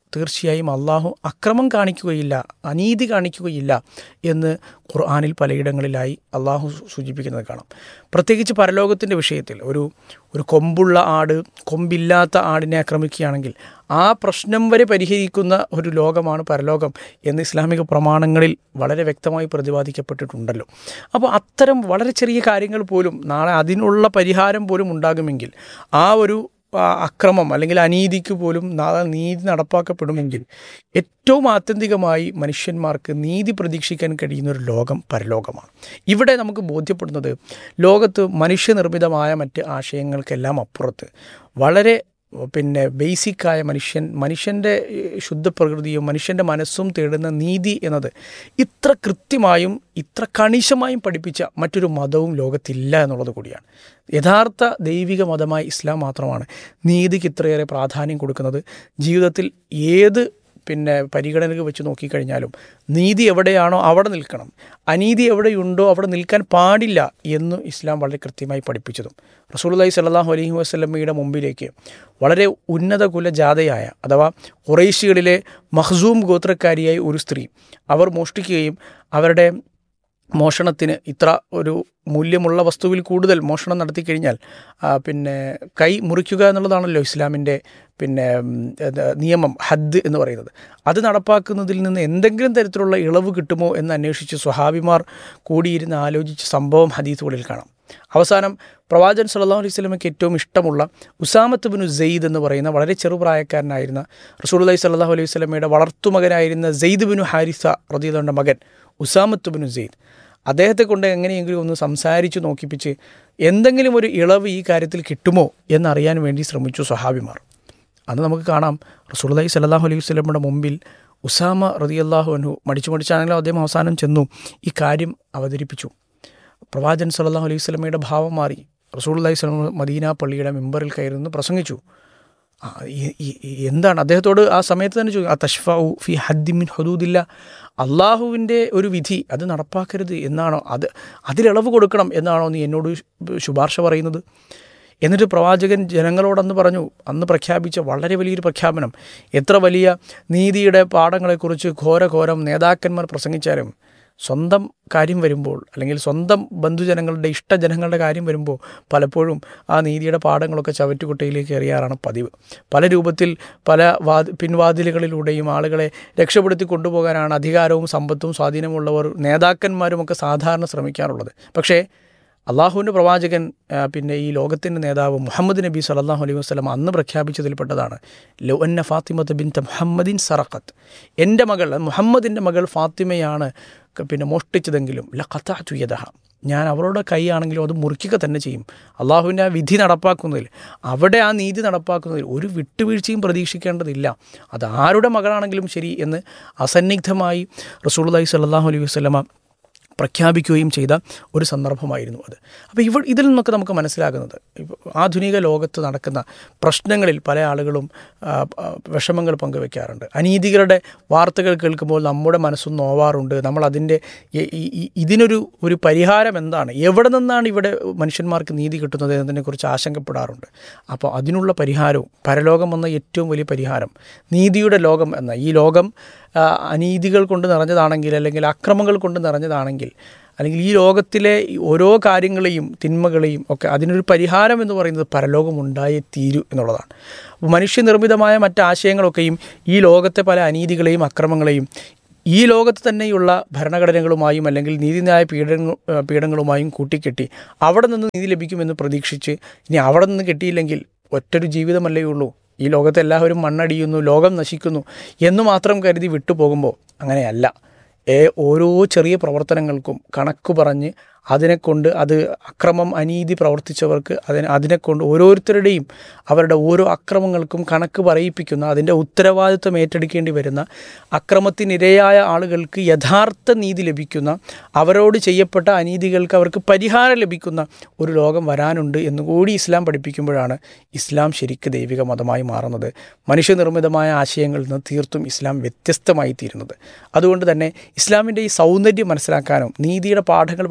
തീർച്ചയായും അള്ളാഹു അക്രമം കാണിക്കുകയില്ല അനീതി കാണിക്കുകയില്ല എന്ന് ഖുർആാനിൽ പലയിടങ്ങളിലായി അള്ളാഹു സൂചിപ്പിക്കുന്നത് കാണാം പ്രത്യേകിച്ച് പരലോകത്തിൻ്റെ വിഷയത്തിൽ ഒരു ഒരു കൊമ്പുള്ള ആട് കൊമ്പില്ലാത്ത ആടിനെ ആക്രമിക്കുകയാണെങ്കിൽ ആ പ്രശ്നം വരെ പരിഹരിക്കുന്ന ഒരു ലോകമാണ് പരലോകം എന്ന് ഇസ്ലാമിക പ്രമാണങ്ങളിൽ വളരെ വ്യക്തമായി പ്രതിപാദിക്കപ്പെട്ടിട്ടുണ്ടല്ലോ അപ്പോൾ അത്തരം വളരെ ചെറിയ കാര്യങ്ങൾ പോലും നാളെ അതിനുള്ള പരിഹാരം പോലും ഉണ്ടാകുമെങ്കിൽ ആ ഒരു ആ, അക്രമം അല്ലെങ്കിൽ അനീതിക്ക് പോലും നാളെ നീതി നടപ്പാക്കപ്പെടുമെങ്കിൽ ഏറ്റവും ആത്യന്തികമായി മനുഷ്യന്മാർക്ക് നീതി പ്രതീക്ഷിക്കാൻ കഴിയുന്ന ഒരു ലോകം പരലോകമാണ് ഇവിടെ നമുക്ക് ബോധ്യപ്പെടുന്നത് ലോകത്ത് മനുഷ്യനിർമ്മിതമായ മറ്റ് ആശയങ്ങൾക്കെല്ലാം അപ്പുറത്ത് വളരെ പിന്നെ ബേസിക്കായ മനുഷ്യൻ മനുഷ്യൻ്റെ ഏഹ്, ശുദ്ധ പ്രകൃതിയും മനുഷ്യൻ്റെ മനസ്സും തേടുന്ന നീതി എന്നത് ഇത്ര കൃത്യമായും ഇത്ര കണിശമായും പഠിപ്പിച്ച മറ്റൊരു മതവും ലോകത്തില്ല എന്നുള്ളത് കൂടിയാണ് യഥാർത്ഥ ദൈവിക മതമായ ഇസ്ലാം മാത്രമാണ് നീതിക്ക് ഇത്രയേറെ പ്രാധാന്യം കൊടുക്കുന്നത് ജീവിതത്തിൽ ഏത് പിന്നെ പരിഗണനകൾ വെച്ച് നോക്കിക്കഴിഞ്ഞാലും നീതി എവിടെയാണോ അവിടെ നിൽക്കണം അനീതി എവിടെയുണ്ടോ അവിടെ നിൽക്കാൻ പാടില്ല എന്ന് ഇസ്ലാം വളരെ കൃത്യമായി പഠിപ്പിച്ചതും റസൂലുള്ളാഹി സ്വല്ലല്ലാഹു അലൈഹി വസല്ലമയുടെ മുമ്പിലേക്ക് വളരെ ഉന്നത കുലജാതയായ അഥവാ ഖുറൈശികളിലെ മഹ്സൂം ഗോത്രക്കാരിയായ ഒരു സ്ത്രീ അവർ മോഷ്ടിക്കുകയും അവരുടെ മോഷണത്തിന് ഇത്ര ഒരു മൂല്യമുള്ള വസ്തുവിൽ കൂടുതൽ മോഷണം നടത്തി കഴിഞ്ഞാൽ ആ, പിന്നെ കൈ മുറിക്കുക എന്നുള്ളതാണല്ലോ ഇസ്ലാമിൻ്റെ പിന്നെ ഉം, ഇത് നിയമം ഹദ് എന്ന് പറയുന്നത് അത് നടപ്പാക്കുന്നതിൽ നിന്ന് എന്തെങ്കിലും തരത്തിലുള്ള ഇളവ് കിട്ടുമോ എന്ന് അന്വേഷിച്ച് സ്വഹാബിമാർ കൂടിയിരുന്ന് ആലോചിച്ച സംഭവം ഹദീസുകളിൽ കാണാം അവസാനം പ്രവാചകൻ സല്ലല്ലാഹു അലൈഹി സ്വലമയ്ക്ക് ഏറ്റവും ഇഷ്ടമുള്ള ഉസാമത്ത് ബിനു സെയ്ദ് എന്ന് പറയുന്ന വളരെ ചെറുപ്രായക്കാരനായിരുന്ന റസൂലുള്ളാഹി സ്വല്ലല്ലാഹു അലൈഹി സ്വലമയുടെ വളർത്തുമകനായിരുന്ന സെയ്ദ് ബിനു ഹാരിസ റദിയുടെ മകൻ ഉസാമത്ത് ബിനു സെയ്ദ് അദ്ദേഹത്തെ കൊണ്ട് എങ്ങനെയെങ്കിലും ഒന്ന് സംസാരിച്ചു നോക്കിപ്പിച്ച് എന്തെങ്കിലും ഒരു ഇളവ് ഈ കാര്യത്തിൽ കിട്ടുമോ എന്നറിയാൻ വേണ്ടി ശ്രമിച്ചു സ്വഹാബിമാർ അന്ന് നമുക്ക് കാണാം റസൂലുള്ളാഹി സ്വല്ലല്ലാഹു അലൈഹി വസല്ലമയുടെ മുമ്പിൽ ഉസാമ റളിയല്ലാഹു അൻഹു മടിച്ചു മടിച്ചാണെങ്കിലും അദ്ദേഹം അവസാനം ചെന്നു ഈ കാര്യം അവതരിപ്പിച്ചു പ്രവാചകൻ സല്ലല്ലാഹു അലൈഹി വസല്ലമയുടെ ഭാവം മാറി റസൂലുള്ളാഹി സ്വലം മദീന പള്ളിയുടെ മെമ്പറിൽ കയറി നിന്ന് പ്രസംഗിച്ചു ആ, ഈ- ഈ- ഈ- എന്താണ് അദ്ദേഹത്തോട് ആ സമയത്ത് തന്നെ ചോദിക്കും ആ തഷ്ഫു ഫി ഹദ്ദിമിൻ ഹദൂദില്ല അള്ളാഹുവിൻ്റെ ഒരു വിധി അത് നടപ്പാക്കരുത് എന്നാണോ അത് അതിലിളവ് കൊടുക്കണം എന്നാണോ നീ എന്നോട് ശു- ശുപാർശ പറയുന്നത് എന്നിട്ട് പ്രവാചകൻ ജനങ്ങളോടന്ന് പറഞ്ഞു അന്ന് പ്രഖ്യാപിച്ച വളരെ വലിയൊരു പ്രഖ്യാപനം എത്ര വലിയ നീതിയുടെ പാഠങ്ങളെക്കുറിച്ച് ഘോരഘോരം നേതാക്കന്മാർ പ്രസംഗിച്ചാലും സ്വന്തം കാര്യം വരുമ്പോൾ അല്ലെങ്കിൽ സ്വന്തം ബന്ധുജനങ്ങളുടെ ഇഷ്ടജനങ്ങളുടെ കാര്യം വരുമ്പോൾ പലപ്പോഴും ആ നീതിയുടെ പാഠങ്ങളൊക്കെ ചവറ്റുകുട്ടയിലേക്ക് എറിയാറാണ് പതിവ് പല രൂപത്തിൽ പല വാദ പിൻവാതിലുകളിലൂടെയും ആളുകളെ രക്ഷപ്പെടുത്തി കൊണ്ടുപോകാനാണ് അധികാരവും സമ്പത്തും സ്വാധീനമുള്ളവർ നേതാക്കന്മാരുമൊക്കെ സാധാരണ ശ്രമിക്കാറുള്ളത് പക്ഷേ അള്ളാഹുവിൻ്റെ പ്രവാചകൻ ആ, പിന്നെ ഈ ലോകത്തിൻ്റെ നേതാവ് മുഹമ്മദ് നബി സല്ലല്ലാഹു അലൈഹി വസ്ലം അന്ന് പ്രഖ്യാപിച്ചതിൽപ്പെട്ടതാണ് ലോ അന്ന ഫാത്തിമത്ത് ബിൻ മുഹമ്മദിൻ സറഖത്ത് എൻ്റെ മകൾ മുഹമ്മദിൻ്റെ മകൾ ഫാത്തിമയാണ് ക- പിന്നെ മോഷ്ടിച്ചതെങ്കിലും ല കഥാറ്റുയതഹ ഞാൻ അവരുടെ കൈയാണെങ്കിലും അത് മുറിക്കുക തന്നെ ചെയ്യും അള്ളാഹുവിൻ്റെ ആ വിധി നടപ്പാക്കുന്നതിൽ അവിടെ ആ നീതി നടപ്പാക്കുന്നതിൽ ഒരു വിട്ടുവീഴ്ചയും പ്രതീക്ഷിക്കേണ്ടതില്ല അത് ആരുടെ മകളാണെങ്കിലും ശരി എന്ന് അസന്നിഗ്ധമായി റസൂലുള്ളാഹി സ്വല്ലല്ലാഹു അലൈഹി വസല്ലമ പ്രഖ്യാപിക്കുകയും ചെയ്ത ഒരു സന്ദർഭമായിരുന്നു അത് അപ്പോൾ ഇവ ഇതിൽ നിന്നൊക്കെ നമുക്ക് മനസ്സിലാകുന്നത് ഇപ്പോൾ ആധുനിക ലോകത്ത് നടക്കുന്ന പ്രശ്നങ്ങളിൽ പല ആളുകളും ആ, ആ, വിഷമങ്ങൾ പങ്കുവെക്കാറുണ്ട് അനീതികളുടെ വാർത്തകൾ കേൾക്കുമ്പോൾ നമ്മുടെ മനസ്സും നോവാറുണ്ട് നമ്മൾ അതിൻ്റെ ഈ- ഈ- ഈ- ഇതിനൊരു ഒരു പരിഹാരം എന്താണ് എവിടെ നിന്നാണ് ഇവിടെ മനുഷ്യന്മാർക്ക് നീതി കിട്ടുന്നത് എന്നതിനെക്കുറിച്ച് ആശങ്കപ്പെടാറുണ്ട് അപ്പോൾ അതിനുള്ള പരിഹാരവും പരലോകം എന്ന ഏറ്റവും വലിയ പരിഹാരം നീതിയുടെ ലോകം എന്ന ഈ ലോകം ആ, അനീതികൾ കൊണ്ട് നിറഞ്ഞതാണെങ്കിൽ അല്ലെങ്കിൽ അക്രമങ്ങൾ കൊണ്ട് നിറഞ്ഞതാണെങ്കിൽ അല്ലെങ്കിൽ ഈ ലോകത്തിലെ ഈ ഓരോ കാര്യങ്ങളെയും തിന്മകളെയും ഒക്കെ അതിനൊരു പരിഹാരം എന്ന് പറയുന്നത് പരലോകം ഉണ്ടായേ തീരൂ എന്നുള്ളതാണ് അപ്പോൾ മനുഷ്യനിർമ്മിതമായ മറ്റ് ആശയങ്ങളൊക്കെയും ഈ ലോകത്തെ പല അനീതികളെയും അക്രമങ്ങളെയും ഈ ലോകത്ത് തന്നെയുള്ള ഭരണഘടനകളുമായും അല്ലെങ്കിൽ നീതിന്യായ പീഡന പീഡങ്ങളുമായും കൂട്ടിക്കെട്ടി അവിടെ നിന്ന് നീതി ലഭിക്കുമെന്ന് പ്രതീക്ഷിച്ച് ഇനി അവിടെ നിന്ന് കിട്ടിയില്ലെങ്കിൽ ഒറ്റൊരു ജീവിതമല്ലേ ഉള്ളൂ ഈ ലോകത്ത് എല്ലാവരും മണ്ണടിയുന്നു ലോകം നശിക്കുന്നു എന്ന് മാത്രം കരുതി വിട്ടുപോകുമ്പോൾ അങ്ങനെയല്ല ഏ ഓരോ ചെറിയ പ്രവർത്തനങ്ങൾക്കും കണക്ക് പറഞ്ഞ് അതിനെക്കൊണ്ട് അത് അക്രമം അനീതി പ്രവർത്തിച്ചവർക്ക് അതിനെ അതിനെക്കൊണ്ട് ഓരോരുത്തരുടെയും അവരുടെ ഓരോ അക്രമങ്ങൾക്കും കണക്ക് പറയിപ്പിക്കുന്ന അതിൻ്റെ ഉത്തരവാദിത്വം ഏറ്റെടുക്കേണ്ടി വരുന്ന അക്രമത്തിനിരയായ ആളുകൾക്ക് യഥാർത്ഥ നീതി ലഭിക്കുന്ന അവരോട് ചെയ്യപ്പെട്ട അനീതികൾക്ക് അവർക്ക് പരിഹാരം ലഭിക്കുന്ന ഒരു ലോകം വരാനുണ്ട് എന്നുകൂടി ഇസ്ലാം പഠിപ്പിക്കുമ്പോഴാണ് ഇസ്ലാം ശരിക്ക് ദൈവിക മതമായി മാറുന്നത് മനുഷ്യനിർമ്മിതമായ ആശയങ്ങളിൽ നിന്ന് തീർത്തും ഇസ്ലാം വ്യത്യസ്തമായി തീരുന്നത് അതുകൊണ്ട് തന്നെ ഇസ്ലാമിൻ്റെ ഈ സൗന്ദര്യം മനസ്സിലാക്കാനും നീതിയുടെ പാഠങ്ങൾ പഠിപ്പിച്ച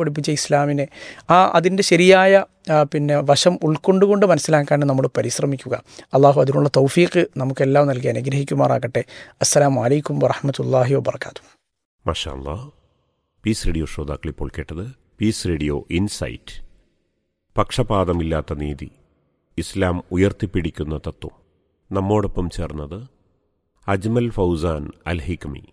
ഇസ്ലാമിനെ ആ അതിൻ്റെ ശരിയായ ആ, പിന്നെ വശം ഉൾക്കൊണ്ടുകൊണ്ട് മനസ്സിലാക്കാൻ നമ്മൾ പരിശ്രമിക്കുക അള്ളാഹു അതിനുള്ള തൗഫീഖ് നമുക്കെല്ലാം നൽകി അനുഗ്രഹിക്കുമാറാകട്ടെ അസ്സലാമു അലൈക്കും വറഹമത്തല്ലാഹി വബർക്കാത്തു മഷാല്ലാ പീസ് റേഡിയോ ശ്രോതാക്കൾ ഇപ്പോൾ കേട്ടത് പീസ് റേഡിയോ ഇൻസൈറ്റ് പക്ഷപാതമില്ലാത്ത നീതി ഇസ്ലാം ഉയർത്തിപ്പിടിക്കുന്ന തത്വം നമ്മോടൊപ്പം ചേർന്നത് അജ്മൽ ഫൗസാൻ അൽ ഹിക്മി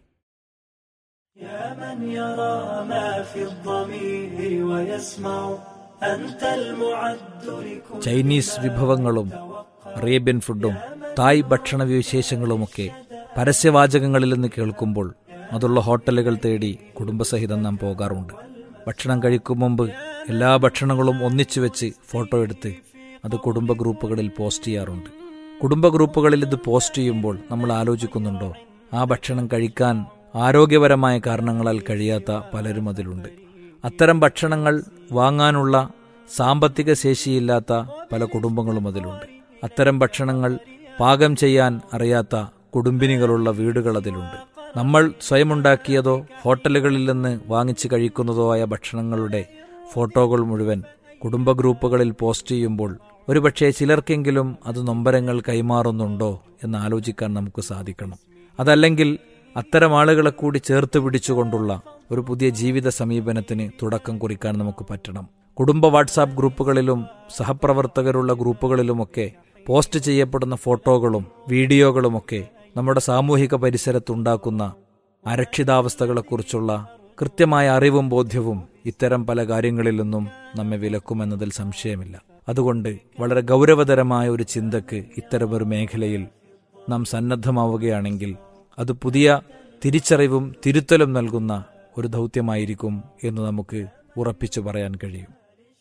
يا من يرى ما في الضمير ويسمع أنت المعد لكل ചൈനീസ് വിഭവങ്ങളും അറേബ്യൻ ഫുഡും തായ് ഭക്ഷണ വിശേഷങ്ങളുമൊക്കെ പരസ്യവാചകങ്ങളിൽ നിന്ന് കേൾക്കുമ്പോൾ അതുള്ള ഹോട്ടലുകൾ തേടി കുടുംബസഹിതം നാം പോകാറുണ്ട് ഭക്ഷണം കഴിക്കും മുമ്പ് എല്ലാ ഭക്ഷണങ്ങളും ഒന്നിച്ചു വെച്ച് ഫോട്ടോ എടുത്ത് അത് കുടുംബ ഗ്രൂപ്പുകളിൽ പോസ്റ്റ് ചെയ്യാറുണ്ട് കുടുംബ ഗ്രൂപ്പുകളിൽ ഇത് പോസ്റ്റ് ചെയ്യുമ്പോൾ നമ്മൾ ആലോചിക്കുന്നുണ്ടോ ആ ഭക്ഷണം കഴിക്കാൻ ആരോഗ്യപരമായ കാരണങ്ങളാൽ കഴിയാത്ത പലരും അതിലുണ്ട് അത്തരം ഭക്ഷണങ്ങൾ വാങ്ങാനുള്ള സാമ്പത്തിക ശേഷിയില്ലാത്ത പല കുടുംബങ്ങളും അതിലുണ്ട് അത്തരം ഭക്ഷണങ്ങൾ പാകം ചെയ്യാൻ അറിയാത്ത കുടുംബിനികളുള്ള വീടുകൾ അതിലുണ്ട് നമ്മൾ സ്വയമുണ്ടാക്കിയതോ ഹോട്ടലുകളിൽ നിന്ന് വാങ്ങിച്ച് കഴിക്കുന്നതോ ആയ ഭക്ഷണങ്ങളുടെ ഫോട്ടോകൾ മുഴുവൻ കുടുംബ ഗ്രൂപ്പുകളിൽ പോസ്റ്റ് ചെയ്യുമ്പോൾ ഒരുപക്ഷെ ചിലർക്കെങ്കിലും അത് നൊമ്പരങ്ങൾ കൈമാറുന്നുണ്ടോ എന്ന് ആലോചിക്കാൻ നമുക്ക് സാധിക്കണം അതല്ലെങ്കിൽ അത്തരം ആളുകളെ കൂടി ചേർത്ത് പിടിച്ചുകൊണ്ടുള്ള ഒരു പുതിയ ജീവിത സമീപനത്തിന് തുടക്കം കുറിക്കാൻ നമുക്ക് പറ്റണം കുടുംബ വാട്സാപ്പ് ഗ്രൂപ്പുകളിലും സഹപ്രവർത്തകരുള്ള ഗ്രൂപ്പുകളിലുമൊക്കെ പോസ്റ്റ് ചെയ്യപ്പെടുന്ന ഫോട്ടോകളും വീഡിയോകളുമൊക്കെ നമ്മുടെ സാമൂഹിക പരിസരത്തുണ്ടാക്കുന്ന അരക്ഷിതാവസ്ഥകളെക്കുറിച്ചുള്ള കൃത്യമായ അറിവും ബോധ്യവും ഇത്തരം പല കാര്യങ്ങളിൽ നിന്നും നമ്മെ വിലക്കുമെന്നതിൽ സംശയമില്ല അതുകൊണ്ട് വളരെ ഗൗരവതരമായ ഒരു ചിന്തക്ക് ഇത്തരമൊരു മേഖലയിൽ നാം സന്നദ്ധമാവുകയാണെങ്കിൽ അത് പുതിയ തിരിച്ചറിവും തിരുത്തലും നൽകുന്ന ഒരു ദൗത്യമായിരിക്കും എന്ന് നമുക്ക് ഉറപ്പിച്ചു പറയാൻ കഴിയും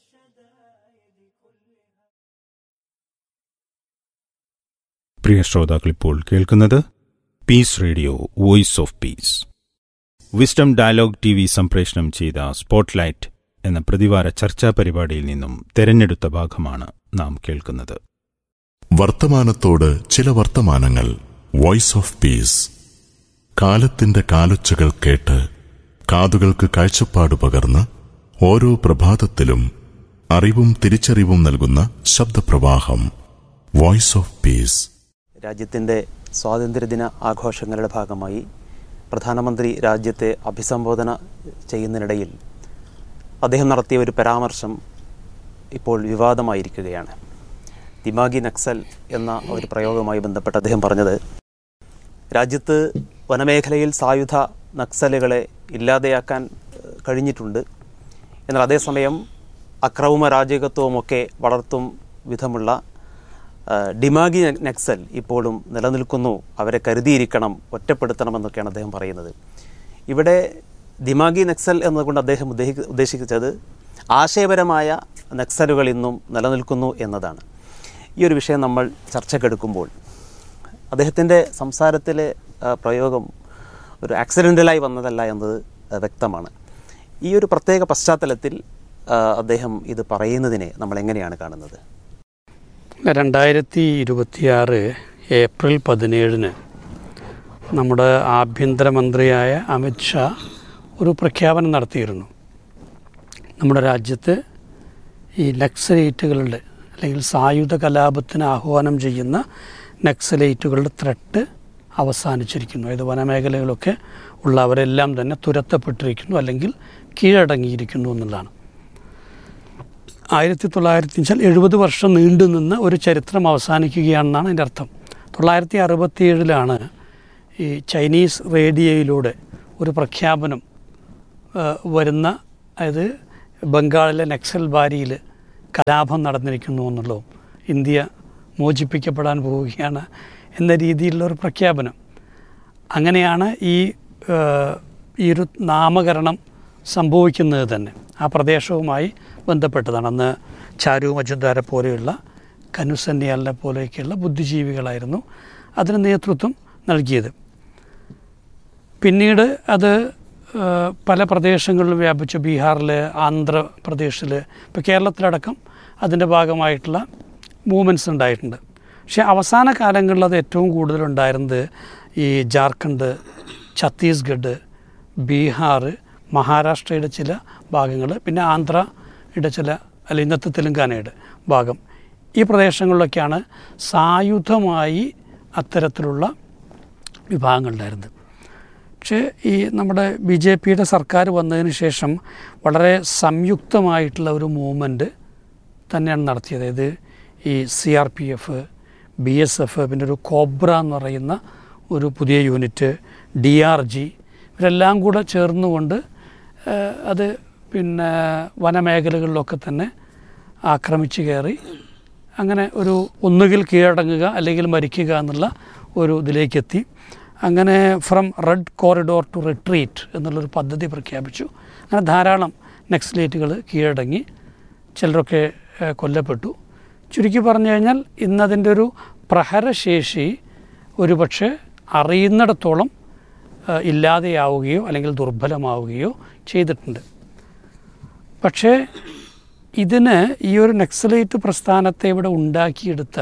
പ്രിയ ശ്രോതാക്കൾ ഇപ്പോൾ കേൾക്കുന്നത് peace radio voice of peace wisdom dialogue T V സംപ്രേഷണം ചെയ്ത സ്പോട്ട്ലൈറ്റ് എന്ന പ്രതിവാര ചർച്ചാ പരിപാടിയിൽ നിന്നും തെരഞ്ഞെടുത്ത ഭാഗമാണ് നാം കേൾക്കുന്നത് വർത്തമാനത്തോട് ചില വർത്തമാനങ്ങൾ വോയിസ് ഓഫ് പീസ് കാലത്തിന്റെ കാലൊച്ചകൾ കേട്ട് കാതുകൾക്ക് കാഴ്ചപ്പാട് പകർന്ന് ഓരോ പ്രഭാതത്തിലും അറിവും തിരിച്ചറിവും നൽകുന്ന ശബ്ദപ്രവാഹം വോയിസ് ഓഫ് പീസ് രാജ്യത്തിൻ്റെ സ്വാതന്ത്ര്യദിന ആഘോഷങ്ങളുടെ ഭാഗമായി പ്രധാനമന്ത്രി രാജ്യത്തെ അഭിസംബോധന ചെയ്യുന്നതിനിടയിൽ അദ്ദേഹം നടത്തിയ ഒരു പരാമർശം ഇപ്പോൾ വിവാദമായിരിക്കുകയാണ് ദിമാഗി നക്സൽ എന്ന ഒരു പ്രയോഗവുമായി ബന്ധപ്പെട്ട് അദ്ദേഹം പറഞ്ഞത് രാജ്യത്ത് വനമേഖലയിൽ സായുധ നക്സലുകളെ ഇല്ലാതെയാക്കാൻ ഏഹ്, കഴിഞ്ഞിട്ടുണ്ട് എന്നാൽ അതേസമയം അക്രമ രാജകത്വവുമൊക്കെ വളർത്തും വിധമുള്ള ആ, ഡിമാഗി ന- നക്സൽ ഇപ്പോഴും നിലനിൽക്കുന്നു അവരെ കരുതിയിരിക്കണം ഒറ്റപ്പെടുത്തണമെന്നൊക്കെയാണ് അദ്ദേഹം പറയുന്നത് ഇവിടെ ദിമാഗി നക്സൽ എന്നതുകൊണ്ട് അദ്ദേഹം ഉദ്ദേശി- ഉദ്ദേശിച്ചത് ആശയപരമായ നക്സലുകൾ ഇന്നും നിലനിൽക്കുന്നു എന്നതാണ് ഈ ഒരു വിഷയം നമ്മൾ ചർച്ചക്കെടുക്കുമ്പോൾ അദ്ദേഹത്തിൻ്റെ സംസാരത്തിലെ ആ, പ്രയോഗം ഒരു ആക്സിഡൻ്റലായി വന്നതല്ല എന്നത് ആ, വ്യക്തമാണ് ഈ ഒരു പ്രത്യേക പശ്ചാത്തലത്തിൽ ആ, അദ്ദേഹം ഇത് പറയുന്നതിനെ നമ്മൾ എങ്ങനെയാണ് കാണുന്നത് രണ്ടായിരത്തി ഇരുപത്തിയാറ് ഏപ്രിൽ പതിനേഴിന് നമ്മുടെ ആഭ്യന്തരമന്ത്രിയായ അമിത് ഷാ ഒരു പ്രഖ്യാപനം നടത്തിയിരുന്നു നമ്മുടെ രാജ്യത്ത് ഈ നക്സലേറ്റുകളുടെ അല്ലെങ്കിൽ സായുധ കലാപത്തിന് ആഹ്വാനം ചെയ്യുന്ന നക്സലേറ്റുകളുടെ ത്രട്ട് അവസാനിച്ചിരിക്കുന്നു അതായത് വനമേഖലകളൊക്കെ ഉള്ളവരെല്ലാം തന്നെ തുരത്തപ്പെട്ടിരിക്കുന്നു അല്ലെങ്കിൽ കീഴടങ്ങിയിരിക്കുന്നു എന്നുള്ളതാണ് ആയിരത്തി തൊള്ളായിരത്തി വെച്ചാൽ എഴുപത് വർഷം നീണ്ടു നിന്ന ഒരു ചരിത്രം അവസാനിക്കുകയാണെന്നാണ് അതിൻ്റെ അർത്ഥം തൊള്ളായിരത്തി അറുപത്തിയേഴിലാണ് ഈ ചൈനീസ് റേഡിയോയിലൂടെ ഒരു പ്രഖ്യാപനം ആ, വരുന്ന അതായത് ബംഗാളിലെ നക്സൽ ബാരിയിൽ കലാപം നടന്നിരിക്കുന്നു എന്നുള്ളതും ഇന്ത്യ മോചിപ്പിക്കപ്പെടാൻ പോവുകയാണ് എന്ന രീതിയിലുള്ള ഒരു പ്രഖ്യാപനം അങ്ങനെയാണ് ഈ ആ, ഈ ഒരു നാമകരണം സംഭവിക്കുന്നത് തന്നെ ആ പ്രദേശവുമായി ബന്ധപ്പെട്ടതാണ് അന്ന് ചാരു മജുംദാരെ പോലെയുള്ള കനുസന്യാലിനെ പോലെയൊക്കെയുള്ള ബുദ്ധിജീവികളായിരുന്നു അതിന് നേതൃത്വം നൽകിയത് പിന്നീട് അത് ആ, പല പ്രദേശങ്ങളിലും വ്യാപിച്ചു ബീഹാറിൽ ആന്ധ്രാപ്രദേശിൽ ഇപ്പോൾ കേരളത്തിലടക്കം അതിൻ്റെ ഭാഗമായിട്ടുള്ള മൂവ്മെൻറ്റ്സ് ഉണ്ടായിട്ടുണ്ട് പക്ഷേ അവസാന കാലങ്ങളിൽ അത് ഏറ്റവും കൂടുതലുണ്ടായിരുന്നത് ഈ ജാർഖണ്ഡ് ഛത്തീസ്ഗഡ് ബീഹാർ മഹാരാഷ്ട്രയുടെ ചില ഭാഗങ്ങൾ പിന്നെ ആന്ധ്രയുടെ ചില അല്ല ഇന്നത്തെ തെലുങ്കാനയുടെ ഭാഗം ഈ പ്രദേശങ്ങളിലൊക്കെയാണ് സായുധമായി അത്തരത്തിലുള്ള വിഭാഗങ്ങളുണ്ടായിരുന്നത് പക്ഷേ ഈ നമ്മുടെ ബി ജെ പിയുടെ സർക്കാർ വന്നതിന് ശേഷം വളരെ സംയുക്തമായിട്ടുള്ള ഒരു മൂവ്മെൻറ്റ് തന്നെയാണ് നടത്തിയത് ഇത് ഈ C R P F B S F പിന്നെ ഒരു കോബ്ര എന്ന് പറയുന്ന ഒരു പുതിയ യൂണിറ്റ് ഡി ആർ ജി ഇവരെല്ലാം കൂടെ ചേർന്നുകൊണ്ട് ഏഹ്, അത് പിന്നെ വനമേഖലകളിലൊക്കെ തന്നെ ആക്രമിച്ച് കയറി അങ്ങനെ ഒരു ഒന്നുകിൽ കീഴടങ്ങുക അല്ലെങ്കിൽ മരിക്കുക എന്നുള്ള ഒരു ഇതിലേക്കെത്തി അങ്ങനെ from red corridor to retreat എന്നുള്ളൊരു പദ്ധതി പ്രഖ്യാപിച്ചു അങ്ങനെ ധാരാളം നക്സലേറ്റുകൾ കീഴടങ്ങി ചിലരൊക്കെ ഏഹ്, കൊല്ലപ്പെട്ടു ചുരുക്കി പറഞ്ഞു കഴിഞ്ഞാൽ ഇന്നതിൻ്റെ ഒരു പ്രഹരശേഷി ഒരുപക്ഷെ അറിയുന്നിടത്തോളം ഏഹ്, ഇല്ലാതെയാവുകയോ അല്ലെങ്കിൽ ദുർബലമാവുകയോ ചെയ്തിട്ടുണ്ട് പക്ഷേ ഇതിന് ഈ ഒരു നക്സലേറ്റ് പ്രസ്ഥാനത്തെ ഇവിടെ ഉണ്ടാക്കിയെടുത്ത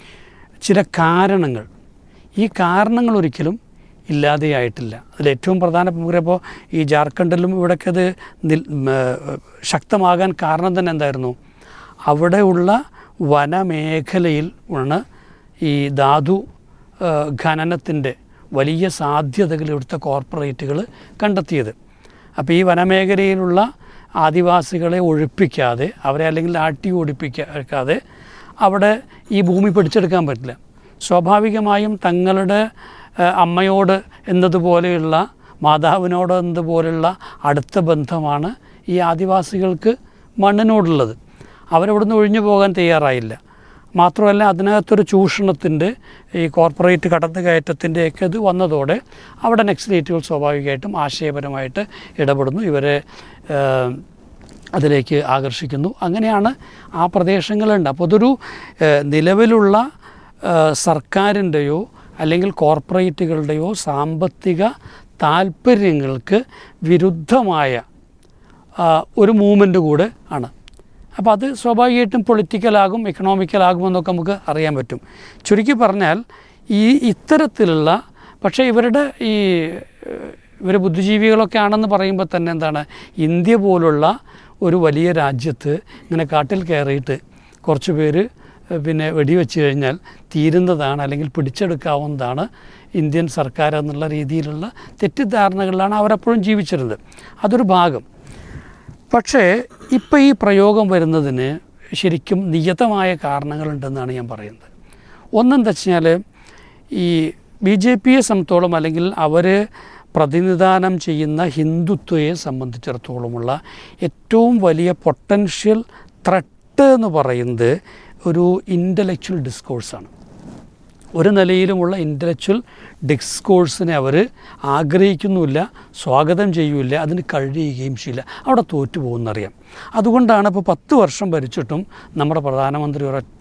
ചില കാരണങ്ങൾ ഈ കാരണങ്ങൾ ഒരിക്കലും ഇല്ലാതെയായിട്ടില്ല അതിൽ ഏറ്റവും പ്രധാനപ്പെട്ട ഇപ്പോൾ ഈ ജാർഖണ്ഡിലും ഇവിടെയൊക്കെ അത് നിൽ ഉം, ഏഹ്, ശക്തമാകാൻ കാരണം തന്നെ എന്തായിരുന്നു അവിടെയുള്ള വനമേഖലയിൽ ആണ് ഈ ധാതു ഏഹ്, ഖനനത്തിൻ്റെ വലിയ സാധ്യതകൾ ഇവിടുത്തെ കോർപ്പറേറ്റുകൾ കണ്ടെത്തിയത് അപ്പോൾ ഈ വനമേഖലയിലുള്ള ആദിവാസികളെ ഒഴിപ്പിക്കാതെ അവരെ അല്ലെങ്കിൽ ആട്ടി ഓടിപ്പിക്കാതെ അവിടെ ഈ ഭൂമി പിടിച്ചെടുക്കാൻ പറ്റില്ല സ്വാഭാവികമായും തങ്ങളുടെ ഏഹ്, അമ്മയോട് എന്നതുപോലെയുള്ള മാതാവിനോട് എന്നതുപോലെയുള്ള അടുത്ത ബന്ധമാണ് ഈ ആദിവാസികൾക്ക് മണ്ണിനോടുള്ളത് അവരവിടുന്ന് ഒഴിഞ്ഞു പോകാൻ തയ്യാറായില്ല മാത്രമല്ല അതിനകത്തൊരു ചൂഷണത്തിൻ്റെ ഈ കോർപ്പറേറ്റ് കടന്നുകയറ്റത്തിൻ്റെയൊക്കെ ഇത് വന്നതോടെ അവിടെ നെക്സലേറ്റുകൾ സ്വാഭാവികമായിട്ടും ആശയപരമായിട്ട് ഇടപെടുന്നു ഇവരെ ഏഹ്, അതിലേക്ക് ആകർഷിക്കുന്നു അങ്ങനെയാണ് ആ പ്രദേശങ്ങളുണ്ട് അപ്പോൾ അതൊരു ഏഹ്, നിലവിലുള്ള ഏഹ്, സർക്കാരിൻ്റെയോ അല്ലെങ്കിൽ കോർപ്പറേറ്റുകളുടെയോ സാമ്പത്തിക താല്പര്യങ്ങൾക്ക് വിരുദ്ധമായ ആ, ഒരു മൂവ്മെൻറ്റ് കൂടെ ആണ് അപ്പോൾ അത് സ്വാഭാവികമായിട്ടും പൊളിറ്റിക്കലാകും എക്കണോമിക്കലാകും എന്നൊക്കെ നമുക്ക് അറിയാൻ പറ്റും ചുരുക്കി പറഞ്ഞാൽ ഈ ഇത്തരത്തിലുള്ള പക്ഷേ ഇവരുടെ ഈ ഇവർ ബുദ്ധിജീവികളൊക്കെ ആണെന്ന് പറയുമ്പോൾ തന്നെ എന്താണ് ഇന്ത്യ പോലുള്ള ഒരു വലിയ രാജ്യത്ത് ഇങ്ങനെ കാട്ടിൽ കയറിയിട്ട് കുറച്ച് പേര് പിന്നെ വെടിവെച്ച് കഴിഞ്ഞാൽ തീരുന്നതാണ് അല്ലെങ്കിൽ പിടിച്ചെടുക്കാവുന്നതാണ് ഇന്ത്യൻ സർക്കാർ എന്നുള്ള രീതിയിലുള്ള തെറ്റിദ്ധാരണകളിലാണ് അവരെപ്പോഴും ജീവിച്ചിരുന്നത് അതൊരു ഭാഗം പക്ഷേ ഇപ്പം ഈ പ്രയോഗം വരുന്നതിന് ശരിക്കും നിയതമായ കാരണങ്ങളുണ്ടെന്നാണ് ഞാൻ പറയുന്നത് ഒന്നെന്താ വെച്ചാൽ ഈ ബി ജെ പിയെ സംബന്ധിച്ചോളം അല്ലെങ്കിൽ അവർ പ്രതിനിധാനം ചെയ്യുന്ന ഹിന്ദുത്വയെ സംബന്ധിച്ചിടത്തോളമുള്ള ഏറ്റവും വലിയ പൊട്ടൻഷ്യൽ ത്രട്ട് എന്ന് പറയുന്നത് ഒരു ഇൻ്റലക്ച്വൽ ഡിസ്കോഴ്സാണ് ഒരു നിലയിലുമുള്ള ഇൻ്റലക്ച്വൽ ഡിസ്കോഴ്സിനെ അവർ ആഗ്രഹിക്കുന്നുമില്ല സ്വാഗതം ചെയ്യൂല അതിന് കഴിയുകയും ചെയ്യില്ല അവിടെ തോറ്റു പോകുന്നറിയാം അതുകൊണ്ടാണ് ഇപ്പോൾ പത്ത് വർഷം ഭരിച്ചിട്ടും നമ്മുടെ പ്രധാനമന്ത്രി ഒരൊറ്റ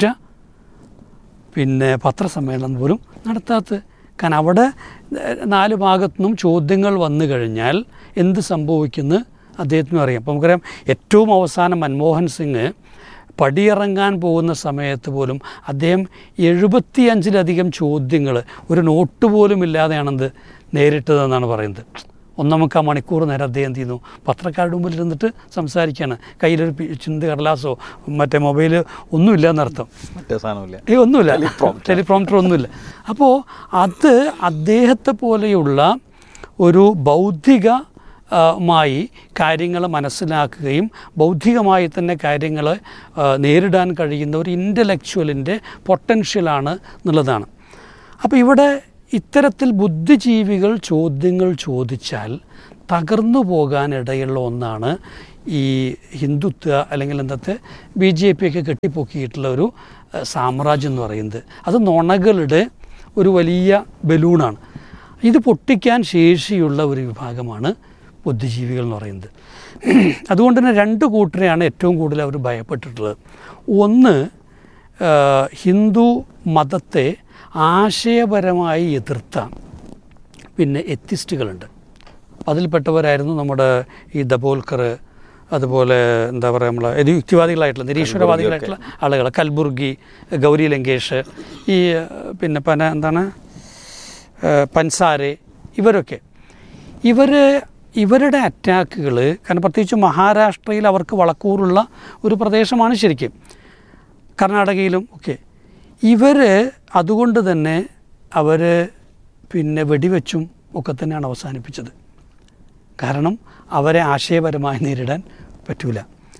പിന്നെ പത്രസമ്മേളനം പോലും നടത്താത്തത് കാരണം അവിടെ ഏഹ്, നാല് ഭാഗത്തുനിന്നും ചോദ്യങ്ങൾ വന്നു കഴിഞ്ഞാൽ എന്ത് സംഭവിക്കുന്നു അദ്ദേഹത്തിനും അറിയാം അപ്പോൾ നമുക്കറിയാം ഏറ്റവും അവസാനം മൻമോഹൻ സിംഗ് പടിയിറങ്ങാൻ പോകുന്ന സമയത്ത് പോലും അദ്ദേഹം എഴുപത്തിയഞ്ചിലധികം ചോദ്യങ്ങൾ ഒരു നോട്ട് പോലും ഇല്ലാതെയാണെന്ത് നേരിട്ടതെന്നാണ് പറയുന്നത് ഒന്നാമത്തെ മണിക്കൂർ നേരം അദ്ദേഹം എന്ത് ചെയ്യുന്നു പത്രക്കാരുടെ മുമ്പിൽ ഇരുന്നിട്ട് സംസാരിക്കുകയാണ് കയ്യിലൊരു പി- ചിന്ത കടലാസോ മറ്റേ മൊബൈൽ ഒന്നുമില്ല എന്നർത്ഥം മറ്റേ സാധനമില്ല ഏ ഒന്നുമില്ല ടെലിപ്രോംപ്റ്റർ ഒന്നുമില്ല അപ്പോൾ അത് അദ്ദേഹത്തെ പോലെയുള്ള ഒരു ബൗദ്ധിക ആ, മായി കാര്യങ്ങൾ മനസ്സിലാക്കുകയും ബൗദ്ധികമായി തന്നെ കാര്യങ്ങൾ ആ, നേരിടാൻ കഴിയുന്ന ഒരു ഇൻ്റലക്ച്വലിൻ്റെ പൊട്ടൻഷ്യലാണ് എന്നുള്ളതാണ് അപ്പോൾ ഇവിടെ ഇത്തരത്തിൽ ബുദ്ധിജീവികൾ ചോദ്യങ്ങൾ ചോദിച്ചാൽ തകർന്നു പോകാനിടയുള്ള ഒന്നാണ് ഈ ഹിന്ദുത്വ അല്ലെങ്കിൽ എന്തത്തെ ബി ജെ പി ഒക്കെ കെട്ടിപ്പൊക്കിയിട്ടുള്ള ഒരു ഏഹ്, സാമ്രാജ്യം എന്ന് പറയുന്നത് അത് നുണകളുടെ ഒരു വലിയ ബലൂണാണ് ഇത് പൊട്ടിക്കാൻ ശേഷിയുള്ള ഒരു വിഭാഗമാണ് ബുദ്ധിജീവികൾ എന്ന് പറയുന്നത് അതുകൊണ്ട് തന്നെ രണ്ട് കൂട്ടരെയാണ് ഏറ്റവും കൂടുതൽ അവർ ഭയപ്പെട്ടിട്ടുള്ളത് ഒന്ന് ആ, ഹിന്ദു മതത്തെ ആശയപരമായി എതിർത്ത പിന്നെ എത്തിസ്റ്റുകളുണ്ട് അതിൽപ്പെട്ടവരായിരുന്നു നമ്മുടെ ഈ ദബോൽക്കർ അതുപോലെ എന്താ പറയുക നമ്മളെ ഇത് യുക്തിവാദികളായിട്ടുള്ള നിരീശ്വരവാദികളായിട്ടുള്ള ആളുകൾ കൽബുർഗി ഗൗരി ലങ്കേഷ് ഈ ഏഹ്, പിന്നെ പന എന്താണ് ഏഹ്, പൻസാരെ ഇവരൊക്കെ ഇവർ ഇവരുടെ അറ്റാക്കുകൾ കാരണം പ്രത്യേകിച്ച് മഹാരാഷ്ട്രയിൽ അവർക്ക് വളക്കൂറുള്ള ഒരു പ്രദേശമാണ് ശരിക്കും കർണാടകയിലും ഒക്കെ ഇവർ അതുകൊണ്ട് തന്നെ അവർ പിന്നെ വെടിവെച്ചും ഒക്കെ തന്നെയാണ് അവസാനിപ്പിച്ചത് കാരണം അവരെ ആശയപരമായി നേരിടാൻ പറ്റൂല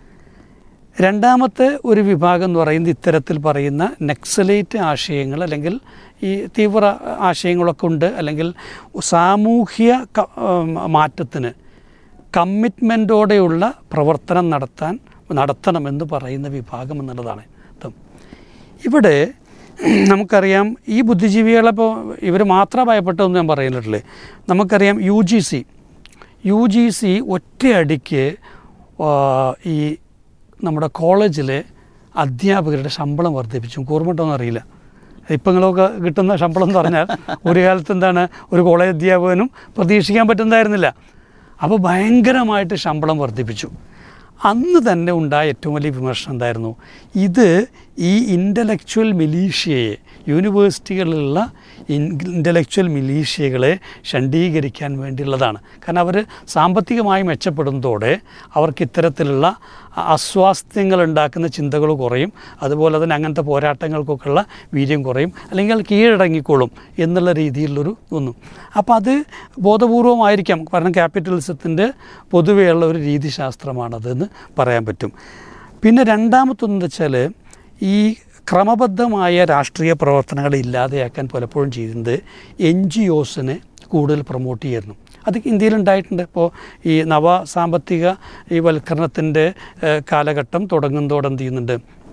രണ്ടാമത്തെ ഒരു വിഭാഗം എന്ന് പറയുന്നത് ഇത്തരത്തിൽ പറയുന്ന നെക്സലേറ്റ് ആശയങ്ങൾ അല്ലെങ്കിൽ ഈ തീവ്ര ആശയങ്ങളൊക്കെ ഉണ്ട് അല്ലെങ്കിൽ സാമൂഹ്യ ക- ഉം, മാറ്റത്തിന് കമ്മിറ്റ്മെൻറ്റോടെയുള്ള പ്രവർത്തനം നടത്താൻ നടത്തണമെന്ന് പറയുന്ന വിഭാഗം എന്നുള്ളതാണ് അർത്ഥം ഇവിടെ നമുക്കറിയാം ഈ ബുദ്ധിജീവികളെ ഇപ്പോൾ ഇവർ മാത്രം ഭയപ്പെട്ടതൊന്നും ഞാൻ പറയുന്നില്ലേ നമുക്കറിയാം U G C U G C ഒറ്റയടിക്ക് ആ, ഈ നമ്മുടെ കോളേജിലെ അധ്യാപകരുടെ ശമ്പളം വർദ്ധിപ്പിച്ചു കൂർമ്മട്ടോന്നും അറിയില്ല ഇപ്പം നിങ്ങളൊക്കെ കിട്ടുന്ന ശമ്പളം എന്ന് പറഞ്ഞാൽ ഒരു കാലത്ത് എന്താണ് ഒരു കോളേജ് അധ്യാപകനും പ്രതീക്ഷിക്കാൻ പറ്റുന്നതായിരുന്നില്ല അപ്പോൾ ഭയങ്കരമായിട്ട് ശമ്പളം വർദ്ധിപ്പിച്ചു അന്ന് തന്നെ ഉണ്ടായ ഏറ്റവും വലിയ വിമർശനം എന്തായിരുന്നു ഇത് ഈ ഇൻ്റലക്ച്വൽ മിലീഷ്യയെ യൂണിവേഴ്സിറ്റികളിലുള്ള ഇൻ്റലക്ച്വൽ മിലീഷ്യകളെ ഷണ്ഡീകരിക്കാൻ വേണ്ടിയുള്ളതാണ് കാരണം അവർ സാമ്പത്തികമായി മെച്ചപ്പെടുന്നതോടെ അവർക്ക് ഇത്തരത്തിലുള്ള അസ്വാസ്ഥ്യങ്ങൾ ഉണ്ടാക്കുന്ന ചിന്തകൾ കുറയും അതുപോലെ തന്നെ അങ്ങനത്തെ പോരാട്ടങ്ങൾക്കൊക്കെയുള്ള വീര്യം കുറയും അല്ലെങ്കിൽ കീഴടങ്ങിക്കോളും എന്നുള്ള രീതിയിലുള്ളൊരു ഒന്നും അപ്പോൾ അത് ബോധപൂർവമായിരിക്കാം കാരണം ക്യാപിറ്റലിസത്തിൻ്റെ പൊതുവെയുള്ള ഒരു രീതിശാസ്ത്രമാണതെന്ന് പറയാൻ പറ്റും പിന്നെ രണ്ടാമത്തൊന്ന് വെച്ചാൽ ഈ ക്രമബദ്ധമായ രാഷ്ട്രീയ പ്രവർത്തനങ്ങൾ ഇല്ലാതെയാക്കാൻ പലപ്പോഴും ചെയ്യുന്നത് എൻ ജി ഒസിനെ കൂടുതൽ പ്രൊമോട്ട് ചെയ്യുന്നു അത് ഇന്ത്യയിൽ ഉണ്ടായിട്ടുണ്ട് ഇപ്പോൾ ഈ നവ സാമ്പത്തിക ഈ വൽക്കരണത്തിൻ്റെ ഏഹ്, കാലഘട്ടം തുടങ്ങുന്നതോടെ എന്ത് ചെയ്യുന്നുണ്ട്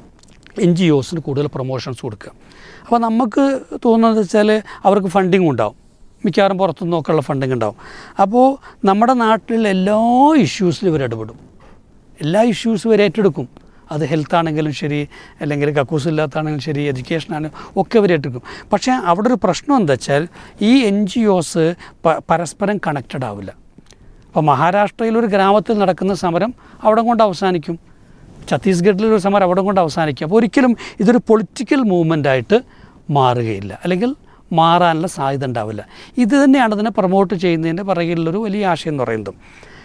എൻ ജി ഒസിന് കൂടുതൽ പ്രൊമോഷൻസ് കൊടുക്കുക അപ്പോൾ നമുക്ക് തോന്നുന്നത് വെച്ചാൽ അവർക്ക് ഫണ്ടിങ് ഉണ്ടാവും മിക്കവാറും പുറത്തുനിന്നൊക്കെ ഉള്ള ഫണ്ടിങ് ഉണ്ടാവും അപ്പോൾ നമ്മുടെ നാട്ടിൽ എല്ലാ ഇഷ്യൂസിലും ഇവർ ഇടപെടും എല്ലാ ഇഷ്യൂസും ഇവർ ഏറ്റെടുക്കും അത് ഹെൽത്ത് ആണെങ്കിലും ശരി അല്ലെങ്കിൽ കക്കൂസ് ഇല്ലാത്താണെങ്കിലും ശരി എഡ്യൂക്കേഷൻ ആണെങ്കിലും ഒക്കെ ഇവർ ഏറ്റെടുക്കും പക്ഷേ അവിടെ ഒരു പ്രശ്നം എന്താ വെച്ചാൽ ഈ എൻ ജി ഒസ് പരസ്പരം കണക്റ്റഡ് ആവില്ല അപ്പോൾ മഹാരാഷ്ട്രയിൽ ഒരു ഗ്രാമത്തിൽ നടക്കുന്ന സമരം അവിടെ കൊണ്ട് അവസാനിക്കും ഛത്തീസ്ഗഡിലൊരു സമരം അവിടെ കൊണ്ട് അവസാനിക്കും അപ്പോൾ ഒരിക്കലും ഇതൊരു പൊളിറ്റിക്കൽ മൂവ്മെൻ്റ് ആയിട്ട് മാറുകയില്ല അല്ലെങ്കിൽ മാറാനുള്ള സാധ്യത ഉണ്ടാവില്ല ഇത് തന്നെയാണ് ഇതിനെ പ്രൊമോട്ട് ചെയ്യുന്നതിൻ്റെ പിറകിലുള്ളൊരു വലിയ ആശയം എന്ന് പറയുന്നത്